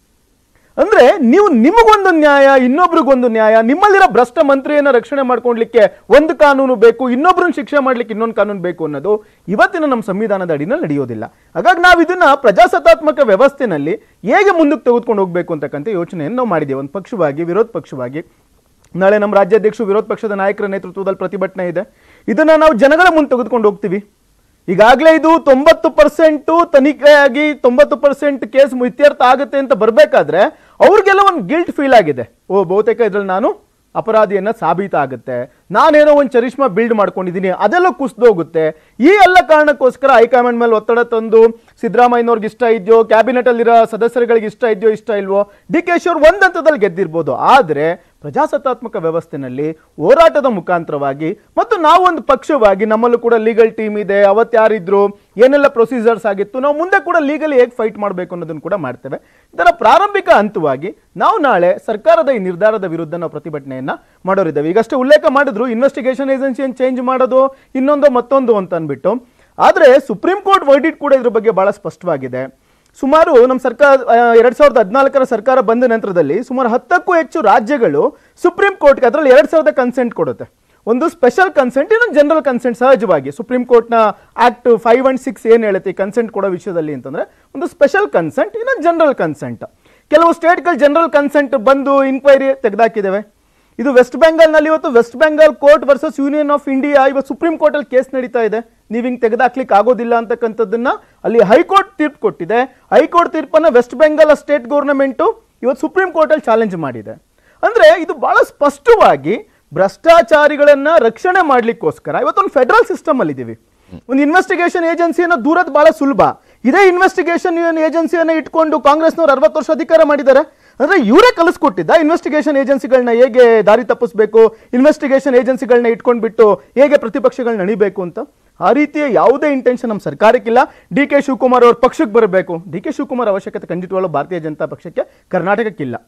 ಅಂದ್ರೆ ನೀವು ನಿಮಗೊಂದು ನ್ಯಾಯ ಇನ್ನೊಬ್ರಿಗೊಂದು ನ್ಯಾಯ ನಿಮ್ಮಲ್ಲಿರೋ ಭ್ರಷ್ಟ ಮಂತ್ರಿಯನ್ನ ರಕ್ಷಣೆ ಮಾಡ್ಕೊಳ್ಲಿಕ್ಕೆ ಒಂದು ಕಾನೂನು ಬೇಕು ಇನ್ನೊಬ್ರನ್ನ ಶಿಕ್ಷೆ ಮಾಡ್ಲಿಕ್ಕೆ ಇನ್ನೊಂದು ಕಾನೂನು ಬೇಕು ಅನ್ನೋದು ಇವತ್ತಿನ ನಮ್ಮ ಸಂವಿಧಾನದ ಅಡಿನಲ್ಲಿ ನಡೆಯೋದಿಲ್ಲ ಹಾಗಾಗಿ ನಾವು ಇದನ್ನ ಪ್ರಜಾಸತ್ತಾತ್ಮಕ ವ್ಯವಸ್ಥೆನಲ್ಲಿ ಹೇಗೆ ಮುಂದಕ್ಕೆ ತೆಗೆದುಕೊಂಡು ಹೋಗ್ಬೇಕು ಅಂತಕ್ಕಂಥ ಯೋಚನೆಯನ್ನು ನಾವು ಮಾಡಿದ್ದೇವೆ ಒಂದು ಪಕ್ಷವಾಗಿ ವಿರೋಧ ಪಕ್ಷವಾಗಿ ನಾಳೆ ನಮ್ಮ ರಾಜ್ಯಾಧ್ಯಕ್ಷರು ವಿರೋಧ ಪಕ್ಷದ ನಾಯಕರ ನೇತೃತ್ವದಲ್ಲಿ ಪ್ರತಿಭಟನೆ ಇದೆ ಇದನ್ನ ನಾವು ಜನಗಳ ಮುಂದೆ ತೆಗೆದುಕೊಂಡು ಹೋಗ್ತೀವಿ ಈಗಾಗಲೇ ಇದು ತೊಂಬತ್ತು ಪರ್ಸೆಂಟು ತನಿಖೆಯಾಗಿ ತೊಂಬತ್ತು ಪರ್ಸೆಂಟ್ ಕೇಸ್ ಇತ್ಯರ್ಥ ಆಗುತ್ತೆ ಅಂತ ಬರಬೇಕಾದ್ರೆ ಅವ್ರಿಗೆಲ್ಲ ಒಂದು ಗಿಲ್ಟ್ ಫೀಲ್ ಆಗಿದೆ ಓ ಬಹುತೇಕ ಇದ್ರಲ್ಲಿ ನಾನು ಅಪರಾಧಿಯನ್ನ ಸಾಬೀತಾಗುತ್ತೆ ನಾನೇನೋ ಒಂದು ಚರಿಷ್ಮಾ ಬಿಲ್ಡ್ ಮಾಡ್ಕೊಂಡಿದ್ದೀನಿ ಅದೆಲ್ಲ ಕುಸ್ದೋಗುತ್ತೆ ಈ ಎಲ್ಲ ಕಾರಣಕ್ಕೋಸ್ಕರ ಹೈಕಮಾಂಡ್ ಮೇಲೆ ಒತ್ತಡ ತಂದು ಸಿದ್ದರಾಮಯ್ಯನವ್ರಿಗೆ ಇಷ್ಟ ಇದೆಯೋ ಕ್ಯಾಬಿನೆಟ್ ಅಲ್ಲಿರೋ ಸದಸ್ಯರುಗಳಿಗೆ ಇಷ್ಟ ಇದೆಯೋ ಇಷ್ಟ ಇಲ್ವೋ ಡಿ ಕೆ ಶಿ ಅವ್ರು ಒಂದ್ ಹಂತದಲ್ಲಿ ಗೆದ್ದಿರ್ಬೋದು ಆದ್ರೆ ಪ್ರಜಾಸತ್ತಾತ್ಮಕ ವ್ಯವಸ್ಥೆನಲ್ಲಿ ಹೋರಾಟದ ಮುಖಾಂತರವಾಗಿ ಮತ್ತು ನಾವೊಂದು ಪಕ್ಷವಾಗಿ ನಮ್ಮಲ್ಲೂ ಕೂಡ ಲೀಗಲ್ ಟೀಮ್ ಇದೆ ಅವತ್ತು ಯಾರಿದ್ರು ಏನೆಲ್ಲ ಪ್ರೊಸೀಜರ್ಸ್ ಆಗಿತ್ತು ನಾವು ಮುಂದೆ ಕೂಡ ಲೀಗಲಿ ಹೇಗೆ ಫೈಟ್ ಮಾಡಬೇಕು ಅನ್ನೋದನ್ನು ಕೂಡ ಮಾಡ್ತೇವೆ ಇದರ ಪ್ರಾರಂಭಿಕ ಹಂತವಾಗಿ ನಾವು ನಾಳೆ ಸರ್ಕಾರದ ಈ ನಿರ್ಧಾರದ ವಿರುದ್ಧ ನಾವು ಪ್ರತಿಭಟನೆಯನ್ನ ಮಾಡೋರಿದ್ದೇವೆ ಈಗಷ್ಟೇ ಉಲ್ಲೇಖ ಮಾಡಿದ್ರು ಇನ್ವೆಸ್ಟಿಗೇಷನ್ ಏಜೆನ್ಸಿಯನ್ನು ಚೇಂಜ್ ಮಾಡೋದು ಇನ್ನೊಂದು ಮತ್ತೊಂದು ಅಂತ ಅಂದ್ಬಿಟ್ಟು ಆದ್ರೆ ಸುಪ್ರೀಂ ಕೋರ್ಟ್ ವರ್ಡಿಟ್ ಕೂಡ ಇದ್ರ ಬಗ್ಗೆ ಬಹಳ ಸ್ಪಷ್ಟವಾಗಿದೆ ಸುಮಾರು ನಮ್ಮ ಸರ್ಕಾರ ಎರಡ್ ಸಾವಿರದ ಹದಿನಾಲ್ಕರ ಸರ್ಕಾರ ಬಂದ ನಂತರದಲ್ಲಿ ಸುಮಾರು ಹತ್ತಕ್ಕೂ ಹೆಚ್ಚು ರಾಜ್ಯಗಳು ಸುಪ್ರೀಂ ಕೋರ್ಟ್ಗೆ ಅದರಲ್ಲಿ ಎರಡ್ ಸಾವಿರದ ಕನ್ಸೆಂಟ್ ಕೊಡುತ್ತೆ ಒಂದು ಸ್ಪೆಷಲ್ ಕನ್ಸೆಂಟ್ ಇನ್ನೊಂದು ಜನರಲ್ ಕನ್ಸೆಂಟ್ ಸಹಜವಾಗಿ ಸುಪ್ರೀಂ ಕೋರ್ಟ್ನ ಆಕ್ಟ್ ಫೈವ್ ಅಂಡ್ ಸಿಕ್ಸ್ ಏನು ಹೇಳುತ್ತೆ ಕನ್ಸೆಂಟ್ ಕೊಡೋ ವಿಷಯದಲ್ಲಿ ಅಂತಂದ್ರೆ ಒಂದು ಸ್ಪೆಷಲ್ ಕನ್ಸೆಂಟ್ ಇನ್ನೊಂದು ಜನರಲ್ ಕನ್ಸೆಂಟ್ ಕೆಲವು ಸ್ಟೇಟ್ಗಳು ಜನರಲ್ ಕನ್ಸೆಂಟ್ ಬಂದು ಇನ್ಕ್ವೈರಿ ತೆಗೆದಾಕಿದ್ದೇವೆ ಇದು ವೆಸ್ಟ್ ಬೆಂಗಾಲ್ನಲ್ಲಿ ಇವತ್ತು west Bengal court versus Union of India ಇವತ್ತು ಸುಪ್ರೀಂ ಕೋರ್ಟಲ್ಲಿ ಕೇಸ್ ನಡೀತಾ ಇದೆ ನೀವು ಹಿಂಗೆ ತೆಗೆದಾಕ್ಲಿಕ್ಕೆ ಆಗೋದಿಲ್ಲ ಅಂತಕ್ಕಂಥದ್ದನ್ನ ಅಲ್ಲಿ ಹೈಕೋರ್ಟ್ ತೀರ್ಪು ಕೊಟ್ಟಿದೆ ಹೈಕೋರ್ಟ್ ತೀರ್ಪನ್ನ ವೆಸ್ಟ್ ಬೆಂಗಾಲ್ ಸ್ಟೇಟ್ ಗೌರ್ನಮೆಂಟು ಇವತ್ತು ಸುಪ್ರೀಂ ಕೋರ್ಟಲ್ಲಿ ಚಾಲೆಂಜ್ ಮಾಡಿದೆ ಅಂದ್ರೆ ಇದು ಬಹಳ ಸ್ಪಷ್ಟವಾಗಿ ಭ್ರಷ್ಟಾಚಾರಿಗಳನ್ನ ರಕ್ಷಣೆ ಮಾಡ್ಲಿಕ್ಕೋಸ್ಕರ ಇವತ್ತೊಂದು ಫೆಡರಲ್ ಸಿಸ್ಟಮ್ ಅಲ್ಲಿ ಇದೀವಿ ಒಂದು ಇನ್ವೆಸ್ಟಿಗೇಷನ್ ಏಜೆನ್ಸಿಯನ್ನು ದೂರದ್ ಬಹಳ ಸುಲಭ ಇದೇ ಇನ್ವೆಸ್ಟಿಗೇಷನ್ ಏಜೆನ್ಸಿಯನ್ನ ಇಟ್ಕೊಂಡು ಕಾಂಗ್ರೆಸ್ನವ್ರು ಅರವತ್ತು ವರ್ಷ ಅಧಿಕಾರ ಮಾಡಿದ್ದಾರೆ ಅಂದ್ರೆ ಇವರೇ ಕಲಿಸ್ಕೊಟ್ಟಿದ್ದ ಇನ್ವೆಸ್ಟಿಗೇಷನ್ ಏಜೆನ್ಸಿಗಳನ್ನ ಹೇಗೆ ದಾರಿ ತಪ್ಪಿಸ್ಬೇಕು ಇನ್ವೆಸ್ಟಿಗೇಷನ್ ಏಜೆನ್ಸಿಗಳನ್ನ ಇಟ್ಕೊಂಡ್ಬಿಟ್ಟು ಹೇಗೆ ಪ್ರತಿಪಕ್ಷಗಳನ್ನ ನಣಿಬೇಕು ಅಂತ ಆ ರೀತಿಯ ಯಾವುದೇ ಇಂಟೆನ್ಷನ್ ನಮ್ಮ ಸರ್ಕಾರಕ್ಕಿಲ್ಲ ಡಿ ಕೆ ಶಿವಕುಮಾರ್ ಅವ್ರ ಪಕ್ಷಕ್ಕೆ ಬರಬೇಕು ಡಿ ಕೆ ಶಿವಕುಮಾರ್ ಅವಶ್ಯಕತೆ ಖಂಡಿತವಾಗ್ಲೂ ಭಾರತೀಯ ಜನತಾ ಪಕ್ಷಕ್ಕೆ ಕರ್ನಾಟಕಕ್ಕಿಲ್ಲ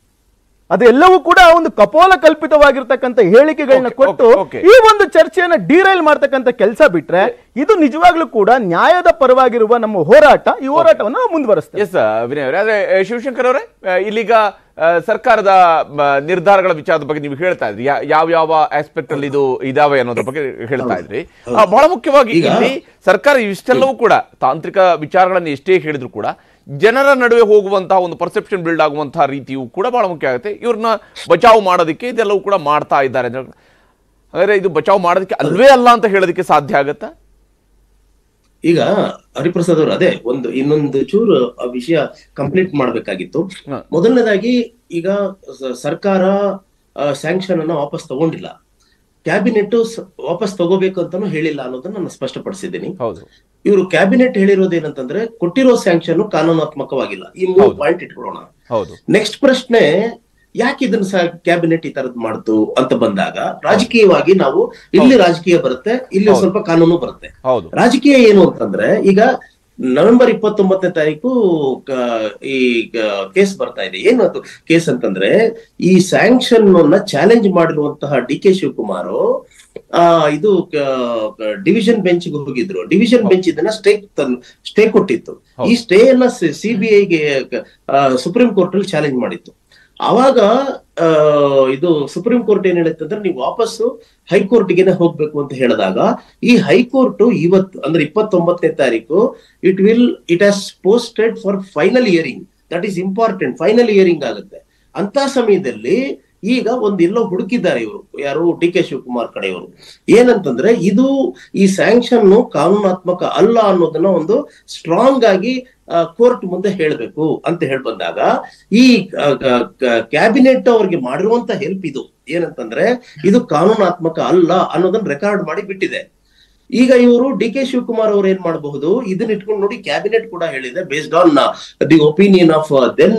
ಅದೆಲ್ಲವೂ ಕೂಡ ಒಂದು ಕಪೋಲ ಕಲ್ಪಿತವಾಗಿರ್ತಕ್ಕಂಥ ಹೇಳಿಕೆಗಳನ್ನ Okay, ಕೊಟ್ಟು okay, okay. ಈ ಒಂದು ಚರ್ಚೆಯನ್ನ ಡಿರೈಲ್ ಮಾಡ್ತಕ್ಕಂಥ ಕೆಲಸ ಬಿಟ್ರೆ ಇದು ನಿಜವಾಗ್ಲೂ ಕೂಡ ನ್ಯಾಯದ ಪರವಾಗಿರುವ ನಮ್ಮ ಹೋರಾಟ ಈ ಹೋರಾಟವನ್ನು ನಾವು ಮುಂದುವರಿಸ್ತೇವೆ ಎಸ್ ವಿನಯ್ ಅವರೇ ಆದ್ರೆ ಆ, ಶಿವಶಂಕರ್ ಅವರೇ ಆ, ಇಲ್ಲೀಗ ಆ, ಸರ್ಕಾರದ ಮ, ನಿರ್ಧಾರಗಳ ವಿಚಾರದ ಬಗ್ಗೆ ನೀವು ಹೇಳ್ತಾ ಇದ್ರಿ ಯಾ- ಯಾವ ಯಾವ ಆಸ್ಪೆಕ್ಟ್ ಅಲ್ಲಿ ಇದು ಇದಾವೆ ಅನ್ನೋದ್ರ ಬಗ್ಗೆ ಹೇಳ್ತಾ ಇದ್ರಿ ಆ, ಬಹಳ ಮುಖ್ಯವಾಗಿ ಈಗ- ಇಲ್ಲಿ ಸರ್ಕಾರ ಇಷ್ಟೆಲ್ಲವೂ ಕೂಡ ತಾಂತ್ರಿಕ ವಿಚಾರಗಳನ್ನು ಎಷ್ಟೇ ಹೇಳಿದ್ರು ಕೂಡ ಜನರ ನಡುವೆ ಹೋಗುವಂತಹ ಒಂದು ಪರ್ಸೆಪ್ಷನ್ ಬಿಲ್ಡ್ ಆಗುವಂತಹ ರೀತಿಯು ಕೂಡ ಬಹಳ ಮುಖ್ಯ ಆಗುತ್ತೆ ಇವ್ರನ್ನ ಬಚಾವ್ ಮಾಡೋದಕ್ಕೆ ಇದೆಲ್ಲವೂ ಕೂಡ ಮಾಡ್ತಾ ಇದ್ದಾರೆ ಅಂತ ಹೇಳಿ- ಹಾಗಾದ್ರೆ ಇದು ಬಚಾವ್ ಮಾಡೋದಕ್ಕೆ ಅಲ್ವೇ ಅಲ್ಲ ಅಂತ ಹೇಳೋದಕ್ಕೆ ಸಾಧ್ಯ ಆಗತ್ತಾ ಈಗ ಹರಿಪ್ರಸಾದ್ ಅವರು ಅದೇ ಒಂದು ಇನ್ನೊಂದು ಚೂರು ಆ ವಿಷಯ ಕಂಪ್ಲೀಟ್ ಮಾಡ್ಬೇಕಾಗಿತ್ತು ಹ. ಮೊದಲನೇದಾಗಿ ಈಗ ಸ- ಸರ್ಕಾರ ಸ್ಯಾಂಕ್ಷನ್ ಅನ್ನ ವಾಪಸ್ ತಗೊಂಡಿಲ್ಲ ಕ್ಯಾಬಿನೆಟ್ ವಾಪಸ್ ತಗೋಬೇಕು ಅಂತಾನು ಹೇಳಿಲ್ಲ ಅನ್ನೋದನ್ನ ನಾನು ಸ್ಪಷ್ಟಪಡಿಸಿದ್ದೀನಿ ಹೌದು ಇವರು ಕ್ಯಾಬಿನೆಟ್ ಹೇಳಿರೋದೇನಂತಂದ್ರೆ ಕೊಟ್ಟಿರೋ ಸ್ಯಾಂಕ್ಷನ್ ಕಾನೂನಾತ್ಮಕವಾಗಿಲ್ಲ ಈ ಮೂರು ಹೌದು. ಪಾಯಿಂಟ್ ಇಟ್ಕೊಳ್ಳೋಣ ಹೌದು ನೆಕ್ಸ್ಟ್ ಪ್ರಶ್ನೆ ಯಾಕೆ ಇದನ್ನ ಸಹ ಕ್ಯಾಬಿನೆಟ್ ಈ ತರದ್ ಮಾಡ್ತು ಅಂತ ಬಂದಾಗ ರಾಜಕೀಯವಾಗಿ ನಾವು ಇಲ್ಲಿ ರಾಜಕೀಯ ಬರುತ್ತೆ ಇಲ್ಲಿ ಹೌದು. ಸ್ವಲ್ಪ ಕಾನೂನು ಬರುತ್ತೆ ಹೌದು ರಾಜಕೀಯ ಏನು ಅಂತಂದ್ರೆ ಈಗ ನವೆಂಬರ್ ಇಪ್ಪತ್ತೊಂಬತ್ತನೇ ತಾರೀಕು ಕ- ಈ ಕೇಸ್ ಬರ್ತಾ ಇದೆ ಏನು ಅದು ಕೇಸ್ ಅಂತಂದ್ರೆ ಈ ಸ್ಯಾಂಕ್ಷನ್ ಅನ್ನ ಚಾಲೆಂಜ್ ಮಾಡಿರುವಂತಹ ಡಿ ಕೆ ಶಿವಕುಮಾರ್ ಆ ಇದು ಡಿವಿಷನ್ ಬೆಂಚ್ ಹೋಗಿದ್ರು ಡಿವಿಷನ್ ಬೆಂಚ್ ಇದನ್ನ ಸ್ಟೇ ಸ್ಟೇ ಕೊಟ್ಟಿತ್ತು ಈ ಸ್ಟೇ ಅನ್ನ ಸಿಬಿಐಗೆ ಸುಪ್ರೀಂ ಕೋರ್ಟ್ ಅಲ್ಲಿ ಚಾಲೆಂಜ್ ಮಾಡಿತ್ತು ಅವಾಗ ಆ, ಇದು ಸುಪ್ರೀಂ ಕೋರ್ಟ್ ಏನ್ ಹೇಳುತ್ತೆ ಅಂದ್ರೆ ನೀವು ವಾಪಸ್ಸು ಹೈಕೋರ್ಟ್ಗೆನೆ ಹೋಗ್ಬೇಕು ಅಂತ ಹೇಳಿದಾಗ ಈ ಹೈಕೋರ್ಟ್ ಇವತ್ತು ಅಂದ್ರೆ ಇಪ್ಪತ್ತೊಂಬತ್ತನೇ ತಾರೀಕು it will it has posted for final hearing that is important final hearing ಆಗುತ್ತೆ ಅಂತ ಸಮಯದಲ್ಲಿ ಈಗ ಒಂದ್ ಎಲ್ಲೋ ಹುಡುಕಿದ್ದಾರೆ ಇವರು ಯಾರು ಡಿ ಕೆ ಶಿವಕುಮಾರ್ ಕಡೆಯವರು ಏನಂತಂದ್ರೆ ಇದು ಈ ಸ್ಯಾಂಕ್ಷನ್ ಕಾನೂನಾತ್ಮಕ ಅಲ್ಲ ಅನ್ನೋದನ್ನ ಒಂದು ಸ್ಟ್ರಾಂಗ್ ಆಗಿ ಕೋರ್ಟ್ ಮುಂದೆ ಹೇಳ್ಬೇಕು ಅಂತ ಹೇಳಿ ಬಂದಾಗ ಈ ಕ್ಯಾಬಿನೆಟ್ ಅವ್ರಿಗೆ ಮಾಡಿರುವಂತ ಹೆಲ್ಪ್ ಇದು ಏನಂತಂದ್ರೆ ಇದು ಕಾನೂನಾತ್ಮಕ ಅಲ್ಲ ಅನ್ನೋದನ್ನ ರೆಕಾರ್ಡ್ ಮಾಡಿ ಬಿಟ್ಟಿದೆ ಈಗ ಇವರು ಡಿ ಕೆ ಶಿವಕುಮಾರ್ ಅವರು ಏನ್ ಮಾಡಬಹುದು ಇದನ್ನ ಇಟ್ಕೊಂಡು ನೋಡಿ ಕ್ಯಾಬಿನೆಟ್ ಕೂಡ ಹೇಳಿದೆ based on the opinion of then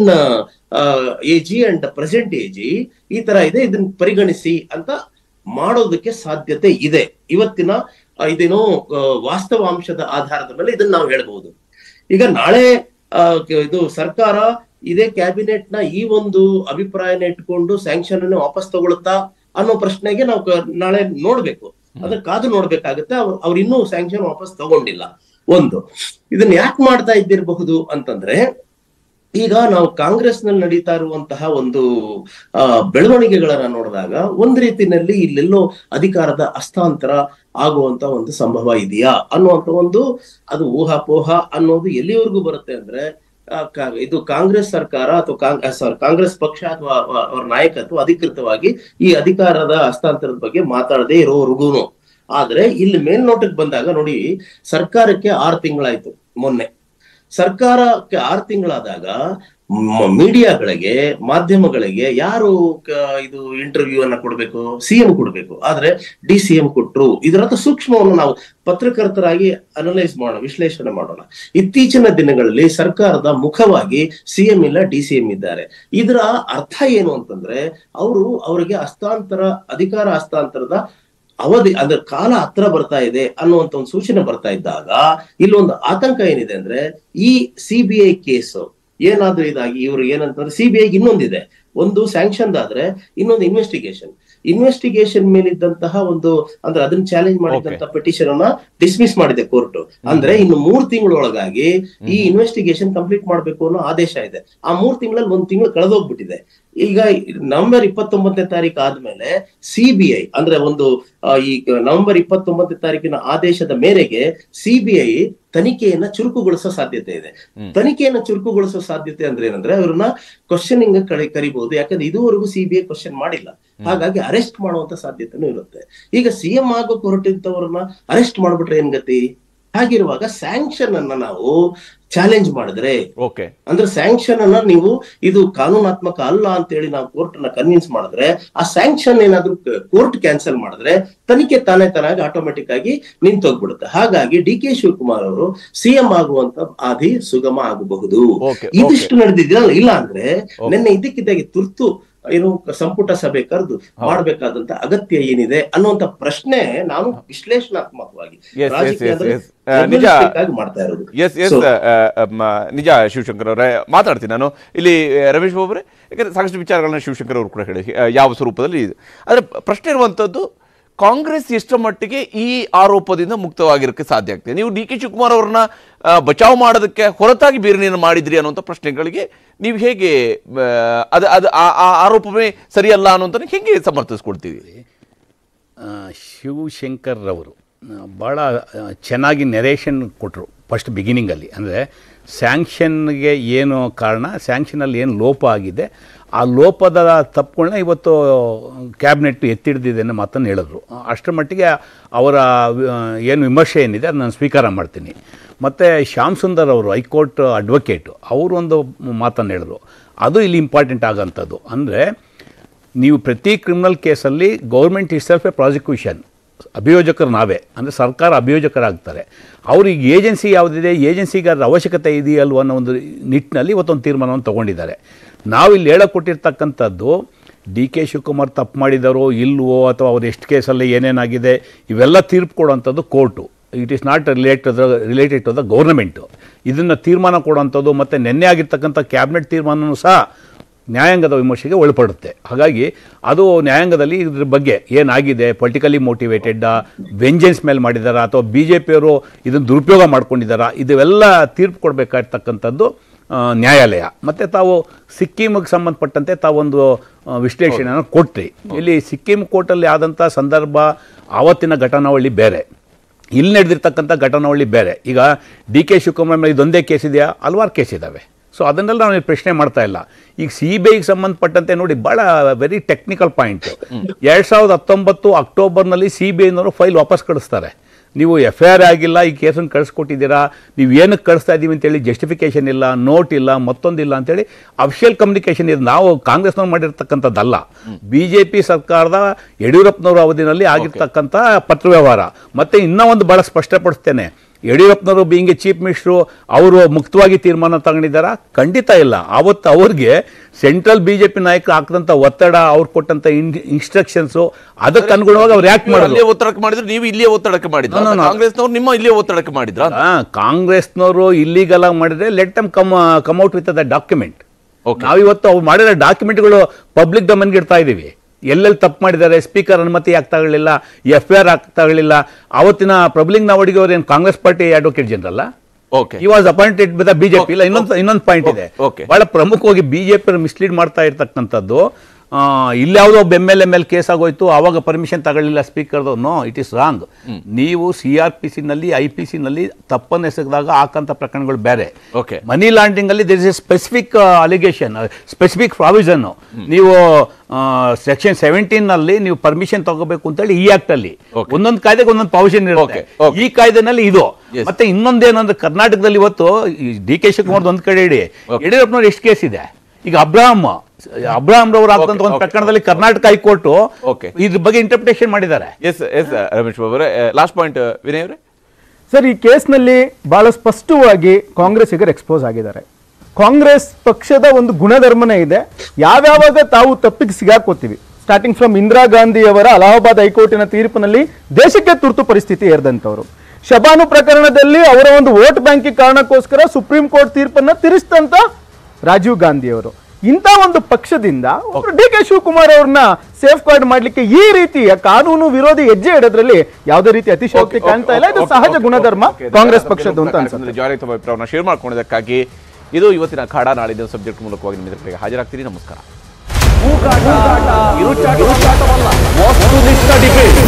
A G and present A G ಈ ತರ ಇದೆ ಇದನ್ನ ಪರಿಗಣಿಸಿ ಅಂತ ಮಾಡೋದಕ್ಕೆ ಸಾಧ್ಯತೆ ಇದೆ ಇವತ್ತಿನ ಆ, ಇದೇನೋ ಆ, ವಾಸ್ತವಾಂಶದ ಆಧಾರದ ಮೇಲೆ ಇದನ್ನ ನಾವು ಹೇಳ್ಬಹುದು ಈಗ ನಾಳೆ ಆ, ಕ- ಇದು ಸರ್ಕಾರ ಇದೇ ಕ್ಯಾಬಿನೆಟ್ ನ ಈ ಒಂದು ಅಭಿಪ್ರಾಯನ ಇಟ್ಕೊಂಡು ಸ್ಯಾಂಕ್ಷನ್ ಅನ್ನು ವಾಪಸ್ ತಗೊಳುತ್ತಾ ಅನ್ನೋ ಪ್ರಶ್ನೆಗೆ ನಾವು ಕ- ನಾಳೆ ನೋಡ್ಬೇಕು ಅದನ್ನ ಕಾದು ನೋಡ್ಬೇಕಾಗುತ್ತೆ ಅವ್ರು ಅವ್ರು ಇನ್ನೂ ಸ್ಯಾಂಕ್ಷನ್ ವಾಪಸ್ ತಗೊಂಡಿಲ್ಲ ಒಂದು ಇದನ್ನ ಯಾಕೆ ಮಾಡ್ತಾ ಇದ್ದಿರಬಹುದು ಅಂತಂದ್ರೆ ಈಗ ನಾವು ಕಾಂಗ್ರೆಸ್ ನಲ್ಲಿ ನಡೀತಾ ಇರುವಂತಹ ಒಂದು ಆ ಬೆಳವಣಿಗೆಗಳನ್ನ ನೋಡಿದಾಗ ಒಂದ್ ರೀತಿನಲ್ಲಿ ಇಲ್ಲೆಲ್ಲೋ ಅಧಿಕಾರದ ಹಸ್ತಾಂತರ ಆಗುವಂತ ಒಂದು ಸಂಭವ ಇದೆಯಾ ಅನ್ನುವಂತ ಒಂದು ಅದು ಊಹಾಪೋಹ ಅನ್ನೋದು ಎಲ್ಲಿವರೆಗೂ ಬರುತ್ತೆ ಅಂದ್ರೆ ಆ, ಕಾ- ಇದು ಕಾಂಗ್ರೆಸ್ ಸರ್ಕಾರ ಅಥವಾ ಕಾಂಗ್- ಸಾರಿ ಕಾಂಗ್ರೆಸ್ ಪಕ್ಷ ಅಥವಾ ಅವ- ಅವರ ನಾಯಕತ್ವ ಅಧಿಕೃತವಾಗಿ ಈ ಅಧಿಕಾರದ ಹಸ್ತಾಂತರದ ಬಗ್ಗೆ ಮಾತಾಡದೇ ಇರೋವರೆಗೂನು ಆದ್ರೆ ಇಲ್ಲಿ ಮೇಲ್ನೋಟಕ್ಕೆ ಬಂದಾಗ ನೋಡಿ ಸರ್ಕಾರಕ್ಕೆ ಆರು ತಿಂಗಳಾಯ್ತು ಮೊನ್ನೆ ಸರ್ಕಾರಕ್ಕೆ ಆರು ತಿಂಗಳಾದಾಗ ಮ- ಮೀಡಿಯಾಗಳಿಗೆ ಮಾಧ್ಯಮಗಳಿಗೆ ಯಾರು ಕ- ಇದು ಇಂಟರ್ವ್ಯೂ ಅನ್ನ ಕೊಡ್ಬೇಕು ಸಿಎಂ ಕೊಡ್ಬೇಕು ಆದ್ರೆ ಡಿ ಸಿ ಎಂ ಕೊಟ್ರು ಇದರ ಸೂಕ್ಷ್ಮವನ್ನು ನಾವು ಪತ್ರಕರ್ತರಾಗಿ ಅನಲೈಸ್ ಮಾಡೋಣ ವಿಶ್ಲೇಷಣೆ ಮಾಡೋಣ ಇತ್ತೀಚಿನ ದಿನಗಳಲ್ಲಿ ಸರ್ಕಾರದ ಮುಖವಾಗಿ ಸಿಎಂ ಇಲ್ಲ ಡಿ ಸಿ ಎಂ ಇದ್ದಾರೆ ಇದರ ಅರ್ಥ ಏನು ಅಂತಂದ್ರೆ ಅವರು ಅವರಿಗೆ ಹಸ್ತಾಂತರ ಅಧಿಕಾರ ಹಸ್ತಾಂತರದ ಅವಧಿ ಅಂದ್ರೆ ಕಾಲ ಹತ್ರ ಬರ್ತಾ ಇದೆ ಅನ್ನುವಂತ ಒಂದು ಸೂಚನೆ ಬರ್ತಾ ಇದ್ದಾಗ ಇಲ್ಲೊಂದು ಆತಂಕ ಏನಿದೆ ಅಂದ್ರೆ ಈ ಸಿಬಿಐ ಕೇಸ್ ಏನಾದ್ರೂ ಇದಾಗಿ ಇವರು ಏನಂತಂದ್ರೆ ಸಿಬಿಐ ಇನ್ನೊಂದಿದೆ ಒಂದು ಸ್ಯಾಂಕ್ಷನ್ ಆದ್ರೆ ಇನ್ನೊಂದು ಇನ್ವೆಸ್ಟಿಗೇಷನ್ ಇನ್ವೆಸ್ಟಿಗೇಷನ್ ಮೇಲಿದ್ದಂತಹ ಒಂದು ಅಂದ್ರೆ ಅದನ್ನ ಚಾಲೆಂಜ್ ಮಾಡಿದಂತ ಪಿಟಿಷನ್ ಅನ್ನ ಡಿಸ್ಮಿಸ್ ಮಾಡಿದೆ ಕೋರ್ಟ್ ಅಂದ್ರೆ ಇನ್ನು ಮೂರ್ ತಿಂಗಳೊಳಗಾಗಿ ಈ ಇನ್ವೆಸ್ಟಿಗೇಷನ್ ಕಂಪ್ಲೀಟ್ ಮಾಡ್ಬೇಕು ಅನ್ನೋ ಆದೇಶ ಇದೆ ಆ ಮೂರ್ ತಿಂಗಳಲ್ಲಿ ಒಂದ್ ತಿಂಗಳು ಕಳೆದೋಗ್ಬಿಟ್ಟಿದೆ ಈಗ ನವೆಂಬರ್ ಇಪ್ಪತ್ತೊಂಬತ್ತನೇ ತಾರೀಕು ಆದ್ಮೇಲೆ ಸಿಬಿಐ ಅಂದ್ರೆ ಒಂದು ಆ, ಈ ನವೆಂಬರ್ ಇಪ್ಪತ್ತೊಂಬತ್ತನೇ ತಾರೀಕಿನ ಆದೇಶದ ಮೇರೆಗೆ ಸಿಬಿಐ ತನಿಖೆಯನ್ನ ಚುರುಕುಗೊಳಿಸೋ ಸಾಧ್ಯತೆ ಇದೆ ತನಿಖೆಯನ್ನ ಚುರುಕುಗೊಳಿಸೋ ಸಾಧ್ಯತೆ ಅಂದ್ರೆ ಏನಂದ್ರೆ ಅವ್ರನ್ನ ಕ್ವಶನಿಂಗ್ ಕಡೆ ಕರಿಬಹುದು ಯಾಕಂದ್ರೆ ಇದುವರೆಗೂ ಸಿಬಿಐ ಕ್ವಶನ್ ಮಾಡಿಲ್ಲ ಹಾಗಾಗಿ ಅರೆಸ್ಟ್ ಮಾಡುವಂತ ಸಾಧ್ಯತೆನೂ ಇರುತ್ತೆ ಈಗ ಸಿಎಂ ಆಗೋಕ್ ಹೊರಟಿದ್ದವರನ್ನ ಅರೆಸ್ಟ್ ಮಾಡ್ಬಿಟ್ರೆ ಏನ್ ಗತಿ ಹಾಗಿರುವಾಗ ಸ್ಯಾಂಕ್ಷನ್ ಅನ್ನ ನಾವು ಚಾಲೆಂಜ್ ಮಾಡಿದ್ರೆ ಓಕೆ ಅಂದ್ರೆ ಸ್ಯಾಂಕ್ಷನ್ ಅನ್ನ ನೀವು ಇದು ಕಾನೂನಾತ್ಮಕ ಅಲ್ಲ ಅಂತ ಹೇಳಿ ನಾವು ಕೋರ್ಟ್ ನ ಕನ್ವಿನ್ಸ್ ಮಾಡಿದ್ರೆ ಆ ಸ್ಯಾಂಕ್ಷನ್ ಏನಾದ್ರೂ ಕೋರ್ಟ್ ಕ್ಯಾನ್ಸಲ್ ಮಾಡಿದ್ರೆ ತನಿಖೆ ತಾನೇ ತಾನಾಗಿ ಆಟೋಮೆಟಿಕ್ ಆಗಿ ನಿಂತೋಗ್ಬಿಡುತ್ತೆ ಹಾಗಾಗಿ ಡಿ ಕೆ ಶಿವಕುಮಾರ್ ಅವರು ಸಿಎಂ ಆಗುವಂತ ಆದಿ ಸುಗಮ ಆಗಬಹುದು Okay, ಇದಿಷ್ಟು ನಡೆದಿದ್ದಿಲ್ಲ ಇಲ್ಲ ಅಂದ್ರೆ ನಿನ್ನೆ ಇದಕ್ಕಿದ್ದಾಗೆ ತುರ್ತು ಏನು ಸಂಪುಟ ಸಭೆ ಕರೆದು ಮಾಡಬೇಕಾದಂತ ಅಗತ್ಯ ಏನಿದೆ ಅನ್ನುವಂತ ಪ್ರಶ್ನೆ ನಾನು ವಿಶ್ಲೇಷಣಾತ್ಮಕವಾಗಿ Yes, yes, ರಾಜಕೀಯ yes, ಅಂದ್ರೆ yes. ಆ, ನಿಜ. journalistic ಆಗಿ ಮಾಡ್ತಾ ಇರೋದು ಎಸ್ ಎಸ್ So, ನಿಜ ಶಿವಶಂಕರ್ ಅವರೇ ಮಾತಾಡ್ತೀನಿ ನಾನು ಇಲ್ಲಿ ಆ, ರಮೇಶ್ ಬಾಬು ಅವರೇ ಯಾಕಂದ್ರೆ ಸಾಕಷ್ಟು ವಿಚಾರಗಳನ್ನ ಶಿವಶಂಕರ್ ಅವರು ಕೂಡ ಹೇಳಿ ಆ, ಯಾವ ಸ್ವರೂಪದಲ್ಲಿ ಇದೆ ಆದರೆ ಪ್ರಶ್ನೆ ಇರುವಂಥದ್ದು ಕಾಂಗ್ರೆಸ್ ಎಷ್ಟರ ಮಟ್ಟಿಗೆ ಈ ಆರೋಪದಿಂದ ಮುಕ್ತವಾಗಿರೋಕ್ಕೆ ಸಾಧ್ಯ ಆಗ್ತದೆ ನೀವು ಡಿ ಕೆ ಶಿವಕುಮಾರ್ ಅವ್ರನ್ನ ಆ, ಬಚಾವ್ ಮಾಡೋದಕ್ಕೆ ಹೊರತಾಗಿ ಬೇರೆನೇನು ಮಾಡಿದ್ರಿ ಅನ್ನುವಂಥ ಪ್ರಶ್ನೆಗಳಿಗೆ ನೀವು ಹೇಗೆ ಆ, ಅದು ಅದು ಆ- ಆ ಆರೋಪವೇ ಸರಿಯಲ್ಲ ಅನ್ನೋಂಥ ಹೇಗೆ ಸಮರ್ಥಿಸ್ಕೊಳ್ತೀವಿ ಆ, ಶಿವಶಂಕರ್ ರವರು ಆ, ಭಾಳ ಆ, ಚೆನ್ನಾಗಿ ನೆರೇಷನ್ ಕೊಟ್ಟರು ಫಸ್ಟ್ ಬಿಗಿನಿಂಗಲ್ಲಿ ಅಂದರೆ ಸ್ಯಾಂಕ್ಷನ್ಗೆ ಏನು ಕಾರಣ ಸ್ಯಾಂಕ್ಷನಲ್ಲಿ ಏನು ಲೋಪ ಆಗಿದೆ ಆ ಲೋಪದ ತಪ್ಪುಗಳನ್ನ ಇವತ್ತು ಕ್ಯಾಬಿನೆಟ್ ಎತ್ತಿಡ್ದಿದೆ ಅನ್ನೋ ಮಾತನ್ನು ಹೇಳಿದ್ರು ಅಷ್ಟರ ಮಟ್ಟಿಗೆ ಅವರ ಆ, ಏನು ವಿಮರ್ಶೆ ಏನಿದೆ ಅದನ್ನ ನಾನು ಸ್ವೀಕಾರ ಮಾಡ್ತೀನಿ ಮತ್ತು ಶ್ಯಾಮ್ ಸುಂದರ್ ಅವರು ಹೈಕೋರ್ಟ್ ಅಡ್ವೊಕೇಟು ಅವರು ಒಂದು ಮಾತನ್ನು ಹೇಳಿದ್ರು ಅದು ಇಲ್ಲಿ ಇಂಪಾರ್ಟೆಂಟ್ ಆಗೋಂಥದ್ದು ಅಂದರೆ ನೀವು ಪ್ರತಿ ಕ್ರಿಮಿನಲ್ ಕೇಸಲ್ಲಿ government itself a prosecution ಅಭಿಯೋಜಕರು ನಾವೇ ಅಂದರೆ ಸರ್ಕಾರ ಅಭಿಯೋಜಕರಾಗ್ತಾರೆ ಅವ್ರಿಗೆ ಏಜೆನ್ಸಿ ಯಾವುದಿದೆ ಏಜೆನ್ಸಿಗೆ ಅದರ ಅವಶ್ಯಕತೆ ಇದೆಯಲ್ವ ಅನ್ನೋ ಒಂದು ನಿಟ್ಟಿನಲ್ಲಿ ಇವತ್ತೊಂದು ತೀರ್ಮಾನವನ್ನು ತೊಗೊಂಡಿದ್ದಾರೆ ನಾವು ಇಲ್ಲಿ ಹೇಳಕೊಟ್ಟಿರ್ತಕ್ಕಂಥದ್ದು ಡಿ ಕೆ ಶಿವಕುಮಾರ್ ತಪ್ಪು ಮಾಡಿದಾರೋ ಇಲ್ವೋ ಅಥವಾ ಅವ್ರು ಎಷ್ಟು ಕೇಸಲ್ಲಿ ಏನೇನಾಗಿದೆ ಇವೆಲ್ಲ ತೀರ್ಪು ಕೊಡುವಂಥದ್ದು court it is not related related to the government ಇದನ್ನು ತೀರ್ಮಾನ ಕೊಡುವಂಥದ್ದು ಮತ್ತು ನಿನ್ನೆ ಆಗಿರ್ತಕ್ಕಂಥ ಕ್ಯಾಬಿನೆಟ್ ತೀರ್ಮಾನವೂ ಸಹ ನ್ಯಾಯಾಂಗದ ವಿಮರ್ಶೆಗೆ ಒಳಪಡುತ್ತೆ ಹಾಗಾಗಿ ಅದು ನ್ಯಾಯಾಂಗದಲ್ಲಿ ಇದ್ರ ಬಗ್ಗೆ ಏನಾಗಿದೆ ಪೊಲಿಟಿಕಲಿ ಮೋಟಿವೇಟೆಡ್ ವೆಂಜೆನ್ಸ್ ಮೇಲೆ ಮಾಡಿದಾರಾ ಅಥವಾ ಬಿ ಜೆ ಪಿಯವರು ಇದನ್ನು ದುರುಪಯೋಗ ಮಾಡ್ಕೊಂಡಿದ್ದಾರಾ ಇದೆಲ್ಲ ತೀರ್ಪು ಕೊಡಬೇಕಾಗಿರ್ತಕ್ಕಂಥದ್ದು ಆ, ನ್ಯಾಯಾಲಯ ಮತ್ತು ತಾವು ಸಿಕ್ಕಿಮಿಗೆ ಸಂಬಂಧಪಟ್ಟಂತೆ ತಾವೊಂದು ಆ, ವಿಶ್ಲೇಷಣೆಯನ್ನು ಕೊಟ್ರಿ ಇಲ್ಲಿ ಸಿಕ್ಕಿಂ ಕೋರ್ಟಲ್ಲಿ ಆದಂಥ ಸಂದರ್ಭ ಆವತ್ತಿನ ಘಟನಾವಳಿ ಬೇರೆ ಇಲ್ಲಿ ನಡೆದಿರ್ತಕ್ಕಂಥ ಘಟನಾವಳಿ ಬೇರೆ ಈಗ ಡಿ ಕೆ ಶಿವಕುಮಾರ್ ಮೇಲೆ ಇದೊಂದೇ ಕೇಸ್ ಇದೆಯಾ ಹಲವಾರು ಕೇಸ್ ಇದ್ದಾವೆ ಸೊ ಅದನ್ನೆಲ್ಲ ನಾವು ಇಲ್ಲಿ ಪ್ರಶ್ನೆ ಮಾಡ್ತಾ ಇಲ್ಲ ಈಗ ಸಿ ಬಿ ಐಗೆ ಸಂಬಂಧಪಟ್ಟಂತೆ ನೋಡಿ ಭಾಳ ವೆರಿ ಟೆಕ್ನಿಕಲ್ ಪಾಯಿಂಟ್ ಎರಡು ಸಾವಿರದ ಹತ್ತೊಂಬತ್ತು ಅಕ್ಟೋಬರ್ನಲ್ಲಿ ಸಿ ಬಿ ಐನವರು ಫೈಲ್ ವಾಪಸ್ ಕಳಿಸ್ತಾರೆ ನೀವು ಎಫ್ ಐ ಆರ್ ಆಗಿಲ್ಲ ಈ ಕೇಸನ್ನು ಕಳಿಸ್ಕೊಟ್ಟಿದ್ದೀರಾ ನೀವು ಏನಕ್ಕೆ ಕಳಿಸ್ತಾ ಇದ್ದೀವಿ ಅಂತೇಳಿ ಜಸ್ಟಿಫಿಕೇಶನ್ ಇಲ್ಲ ನೋಟ್ ಇಲ್ಲ ಮತ್ತೊಂದಿಲ್ಲ ಅಂತೇಳಿ ಅಫಿಷಿಯಲ್ ಕಮ್ಯುನಿಕೇಶನ್ ಇದೆ ನಾವು ಕಾಂಗ್ರೆಸ್ನವ್ರು ಮಾಡಿರ್ತಕ್ಕಂಥದ್ದಲ್ಲ ಬಿ ಜೆ ಪಿ ಸರ್ಕಾರದ ಯಡಿಯೂರಪ್ಪನವರ ಅವಧಿನಲ್ಲಿ ಆಗಿರ್ತಕ್ಕಂಥ ಪತ್ರ ವ್ಯವಹಾರ ಮತ್ತೆ ಇನ್ನೂ ಒಂದು ಭಾಳ ಸ್ಪಷ್ಟಪಡಿಸ್ತೇನೆ ಯಡಿಯೂರಪ್ಪನವರು ಬೀಂಗ್ ಚೀಫ್ ಮಿನಿಸ್ಟ್ರು ಅವರು ಮುಕ್ತವಾಗಿ ತೀರ್ಮಾನ ತಗೊಂಡಿದ್ದಾರಾ ಖಂಡಿತ ಇಲ್ಲ ಅವತ್ತು ಅವ್ರಿಗೆ ಸೆಂಟ್ರಲ್ ಬಿ ಜೆ ಪಿ ನಾಯಕರು ಹಾಕಿದಂಥ ಒತ್ತಡ ಅವ್ರು ಕೊಟ್ಟಂಥ ಇನ್ಸ್ಟ್ರಕ್ಷನ್ಸು ಅದಕ್ಕೆ ಅನುಗುಣವಾಗಿ ಅವ್ರು ಯಾಕೆ ಅಲ್ಲೇ ಮಾಡಿದ್ರು ಒತ್ತಡಕ್ಕೆ ಮಾಡಿದ್ರು ನೀವು ಇಲ್ಲೇ ಒತ್ತಡಕ್ಕೆ ಮಾಡಿದ್ರ No, no, no. ಕಾಂಗ್ರೆಸ್ನವ್ರು ನಿಮ್ಮ ಇಲ್ಲೇ ಒತ್ತಡಕ್ಕೆ ಮಾಡಿದ್ರ ಆ, ಕಾಂಗ್ರೆಸ್ನವರು ಇಲ್ಲಿಗಲ್ ಆಗಿ ಮಾಡಿದ್ರೆ let them come come out with the document Okay. ನಾವಿವತ್ತು ಅವ್ರು ಮಾಡಿರೋ ಡಾಕ್ಯುಮೆಂಟ್ಗಳು ಪಬ್ಲಿಕ್ ಡೊಮೇನ್ಗೆ ಇಡ್ತಾ ಇದೀವಿ ಎಲ್ಲೆಲ್ಲಿ ತಪ್ಪು ಮಾಡಿದ್ದಾರೆ ಸ್ಪೀಕರ್ ಅನುಮತಿ ಯಾಕೆ ತಗೊಳ್ಳಿಲ್ಲ ಎಫ್ ಐ ಆರ್ ಯಾಕೆ ತಗೊಳ್ಳಿಲ್ಲ ಅವತ್ತಿನ ಪ್ರಬ್ಲಿಂಗ್ ನಾವಡಿಗೆ ಅವ್ರು ಏನು Congress party advocate general okay ಈ ವಾಸ್ ಅಪಾಯಿಂಟೆಡ್ ವಿತ್ ಬಿಜೆಪಿ ಇಲ್ಲ ಇನ್ನೊಂದು ಇನ್ನೊಂದು ಪಾಯಿಂಟ್ ಇದೆ Okay. ಬಹಳ ಪ್ರಮುಖವಾಗಿ ಬಿಜೆಪಿ ಮಿಸ್ಲೀಡ್ ಮಾಡ್ತಾ ಇರ್ತಕ್ಕಂಥದ್ದು ಆ, ಇಲ್ಲಿ ಯಾವುದೋ ಒಬ್ಬ ಎಮ್ ಎಲ್ ಎ ಮೇಲೆ ಕೇಸ್ ಆಗೋಯ್ತು ಆವಾಗ ಪರ್ಮಿಷನ್ ತಗೊಳ್ಳಿಲ್ಲ ಸ್ಪೀಕರ್ದು ನೋ ಇಟ್ ಇಸ್ ರಾಂಗ್ ನೀವು ಸಿ ಆರ್ ಪಿ ಸಿನಲ್ಲಿ ಐ ಪಿ ಸಿನಲ್ಲಿ ತಪ್ಪನ್ನು ಎಸಗಿದಾಗ ಹಾಕಂತ ಪ್ರಕರಣಗಳು ಬೇರೆ Okay. ಮನಿ ಲಾಂಡ್ರಿಂಗ್ ಅಲ್ಲಿ this is specific allegation specific provision ನೀವು ಸೆಕ್ಷನ್ ಸೆವೆಂಟೀನ್ ನಲ್ಲಿ ನೀವು ಪರ್ಮಿಷನ್ ತಗೋಬೇಕು ಅಂತೇಳಿ ಈ ಆಕ್ಟ್ ಅಲ್ಲಿ Okay. ಒಂದೊಂದು ಕಾಯ್ದೆಗೆ ಒಂದೊಂದು ಪ್ರಾವಿಷನ್ ಇರುತ್ತೆ Okay, okay. ಈ ಕಾಯ್ದೆನಲ್ಲಿ ಇದು Yes. ಮತ್ತೆ ಇನ್ನೊಂದೇನಂದ್ರೆ ಕರ್ನಾಟಕದಲ್ಲಿ ಇವತ್ತು ಡಿ ಕೆ ಶಿವಕುಮಾರ್ ಒಂದ್ ಕಡೆ ಇಡಿ ಯಡಿಯೂರಪ್ಪನವ್ರು ಎಷ್ಟು ಕೇಸ್ ಇದೆ ಈಗ ಅಬ್ರಾಹಂ ಅಬ್ರಾಹಂ ರವರು ಆಗ್ತಂತ Okay, ಒಂದು okay, ಪ್ರಕರಣದಲ್ಲಿ ಕರ್ನಾಟಕ ಹೈಕೋರ್ಟ್ Okay. ಇದ್ರ ಬಗ್ಗೆ ಇಂಟರ್ಪ್ರಿಟೇಷನ್ ಮಾಡಿದ್ದಾರೆ ಎಸ್ ಎಸ್ ರಮೇಶ್ ಬಾಬು ಅವರೇ ಲಾಸ್ಟ್ ಪಾಯಿಂಟ್ ವಿನಯ್ ಅವರೇ ಸರ್ ಈ ಕೇಸ್ನಲ್ಲಿ ಬಹಳ ಸ್ಪಷ್ಟವಾಗಿ ಕಾಂಗ್ರೆಸ್ಸಿಗರು ಎಕ್ಸ್ಪೋಸ್ ಆಗಿದ್ದಾರೆ ಕಾಂಗ್ರೆಸ್ ಪಕ್ಷದ ಒಂದು ಗುಣಧರ್ಮನೇ ಇದೆ ಯಾವ್ಯಾವಾಗ ತಾವು ತಪ್ಪಿಗೆ ಸಿಗಾಕೋತೀವಿ ಸ್ಟಾರ್ಟಿಂಗ್ ಫ್ರಮ್ ಇಂದಿರಾ ಗಾಂಧಿ ಅವರ ಅಲಹಾಬಾದ್ ಹೈಕೋರ್ಟಿನ ತೀರ್ಪಿನಲ್ಲಿ ದೇಶಕ್ಕೆ ತುರ್ತು ಪರಿಸ್ಥಿತಿ ಏರಿದಂತವರು ಶಬಾನು ಪ್ರಕರಣದಲ್ಲಿ ಅವರ ಒಂದು ವೋಟ್ ಬ್ಯಾಂಕಿಂಗ್ ಕಾರಣಕ್ಕೋಸ್ಕರ ಸುಪ್ರೀಂ ಕೋರ್ಟ್ ತೀರ್ಪನ್ನ ತಿರ್ಸ್ತಂತ ರಾಜೀವ್ ಗಾಂಧಿ ಅವರು ಇಂಥ ಒಂದು ಪಕ್ಷದಿಂದ ಡಿ ಕೆ ಶಿವಕುಮಾರ್ ಅವ್ರನ್ನ ಸೇಫ್ ಗಾರ್ಡ್ ಮಾಡ್ಲಿಕ್ಕೆ ಈ ರೀತಿಯ ಕಾನೂನು ವಿರೋಧಿ ಹೆಜ್ಜೆ ಇಡೋದ್ರಲ್ಲಿ ಯಾವುದೇ ರೀತಿ ಅತಿಶಯೋಕ್ತಿ ಕಾಣ್ತಾ ಇಲ್ಲ ಇದು ಸಹಜ ಗುಣಧರ್ಮ ಕಾಂಗ್ರೆಸ್ ಪಕ್ಷದ್ದು ಅಂತ ಅನ್ಸುತ್ತೆ ಜಾರಿ ತಮ್ಮ ಅಭಿಪ್ರಾಯವನ್ನು ಶೇರ್ ಮಾಡ್ಕೊಂಡಿದ್ದಕ್ಕಾಗಿ ಇದು ಇವತ್ತಿನ ಖಾಡ ನಾಳಿನ ಸಬ್ಜೆಕ್ಟ್ ಮೂಲಕವಾಗಿ ನಿಮ್ಮ ಎದುರಿಗೆ ಹಾಜರಾಗ್ತೀನಿ ನಮಸ್ಕಾರ ವಸ್ತುನಿಷ್ಠ ಡಿಬೇಟ್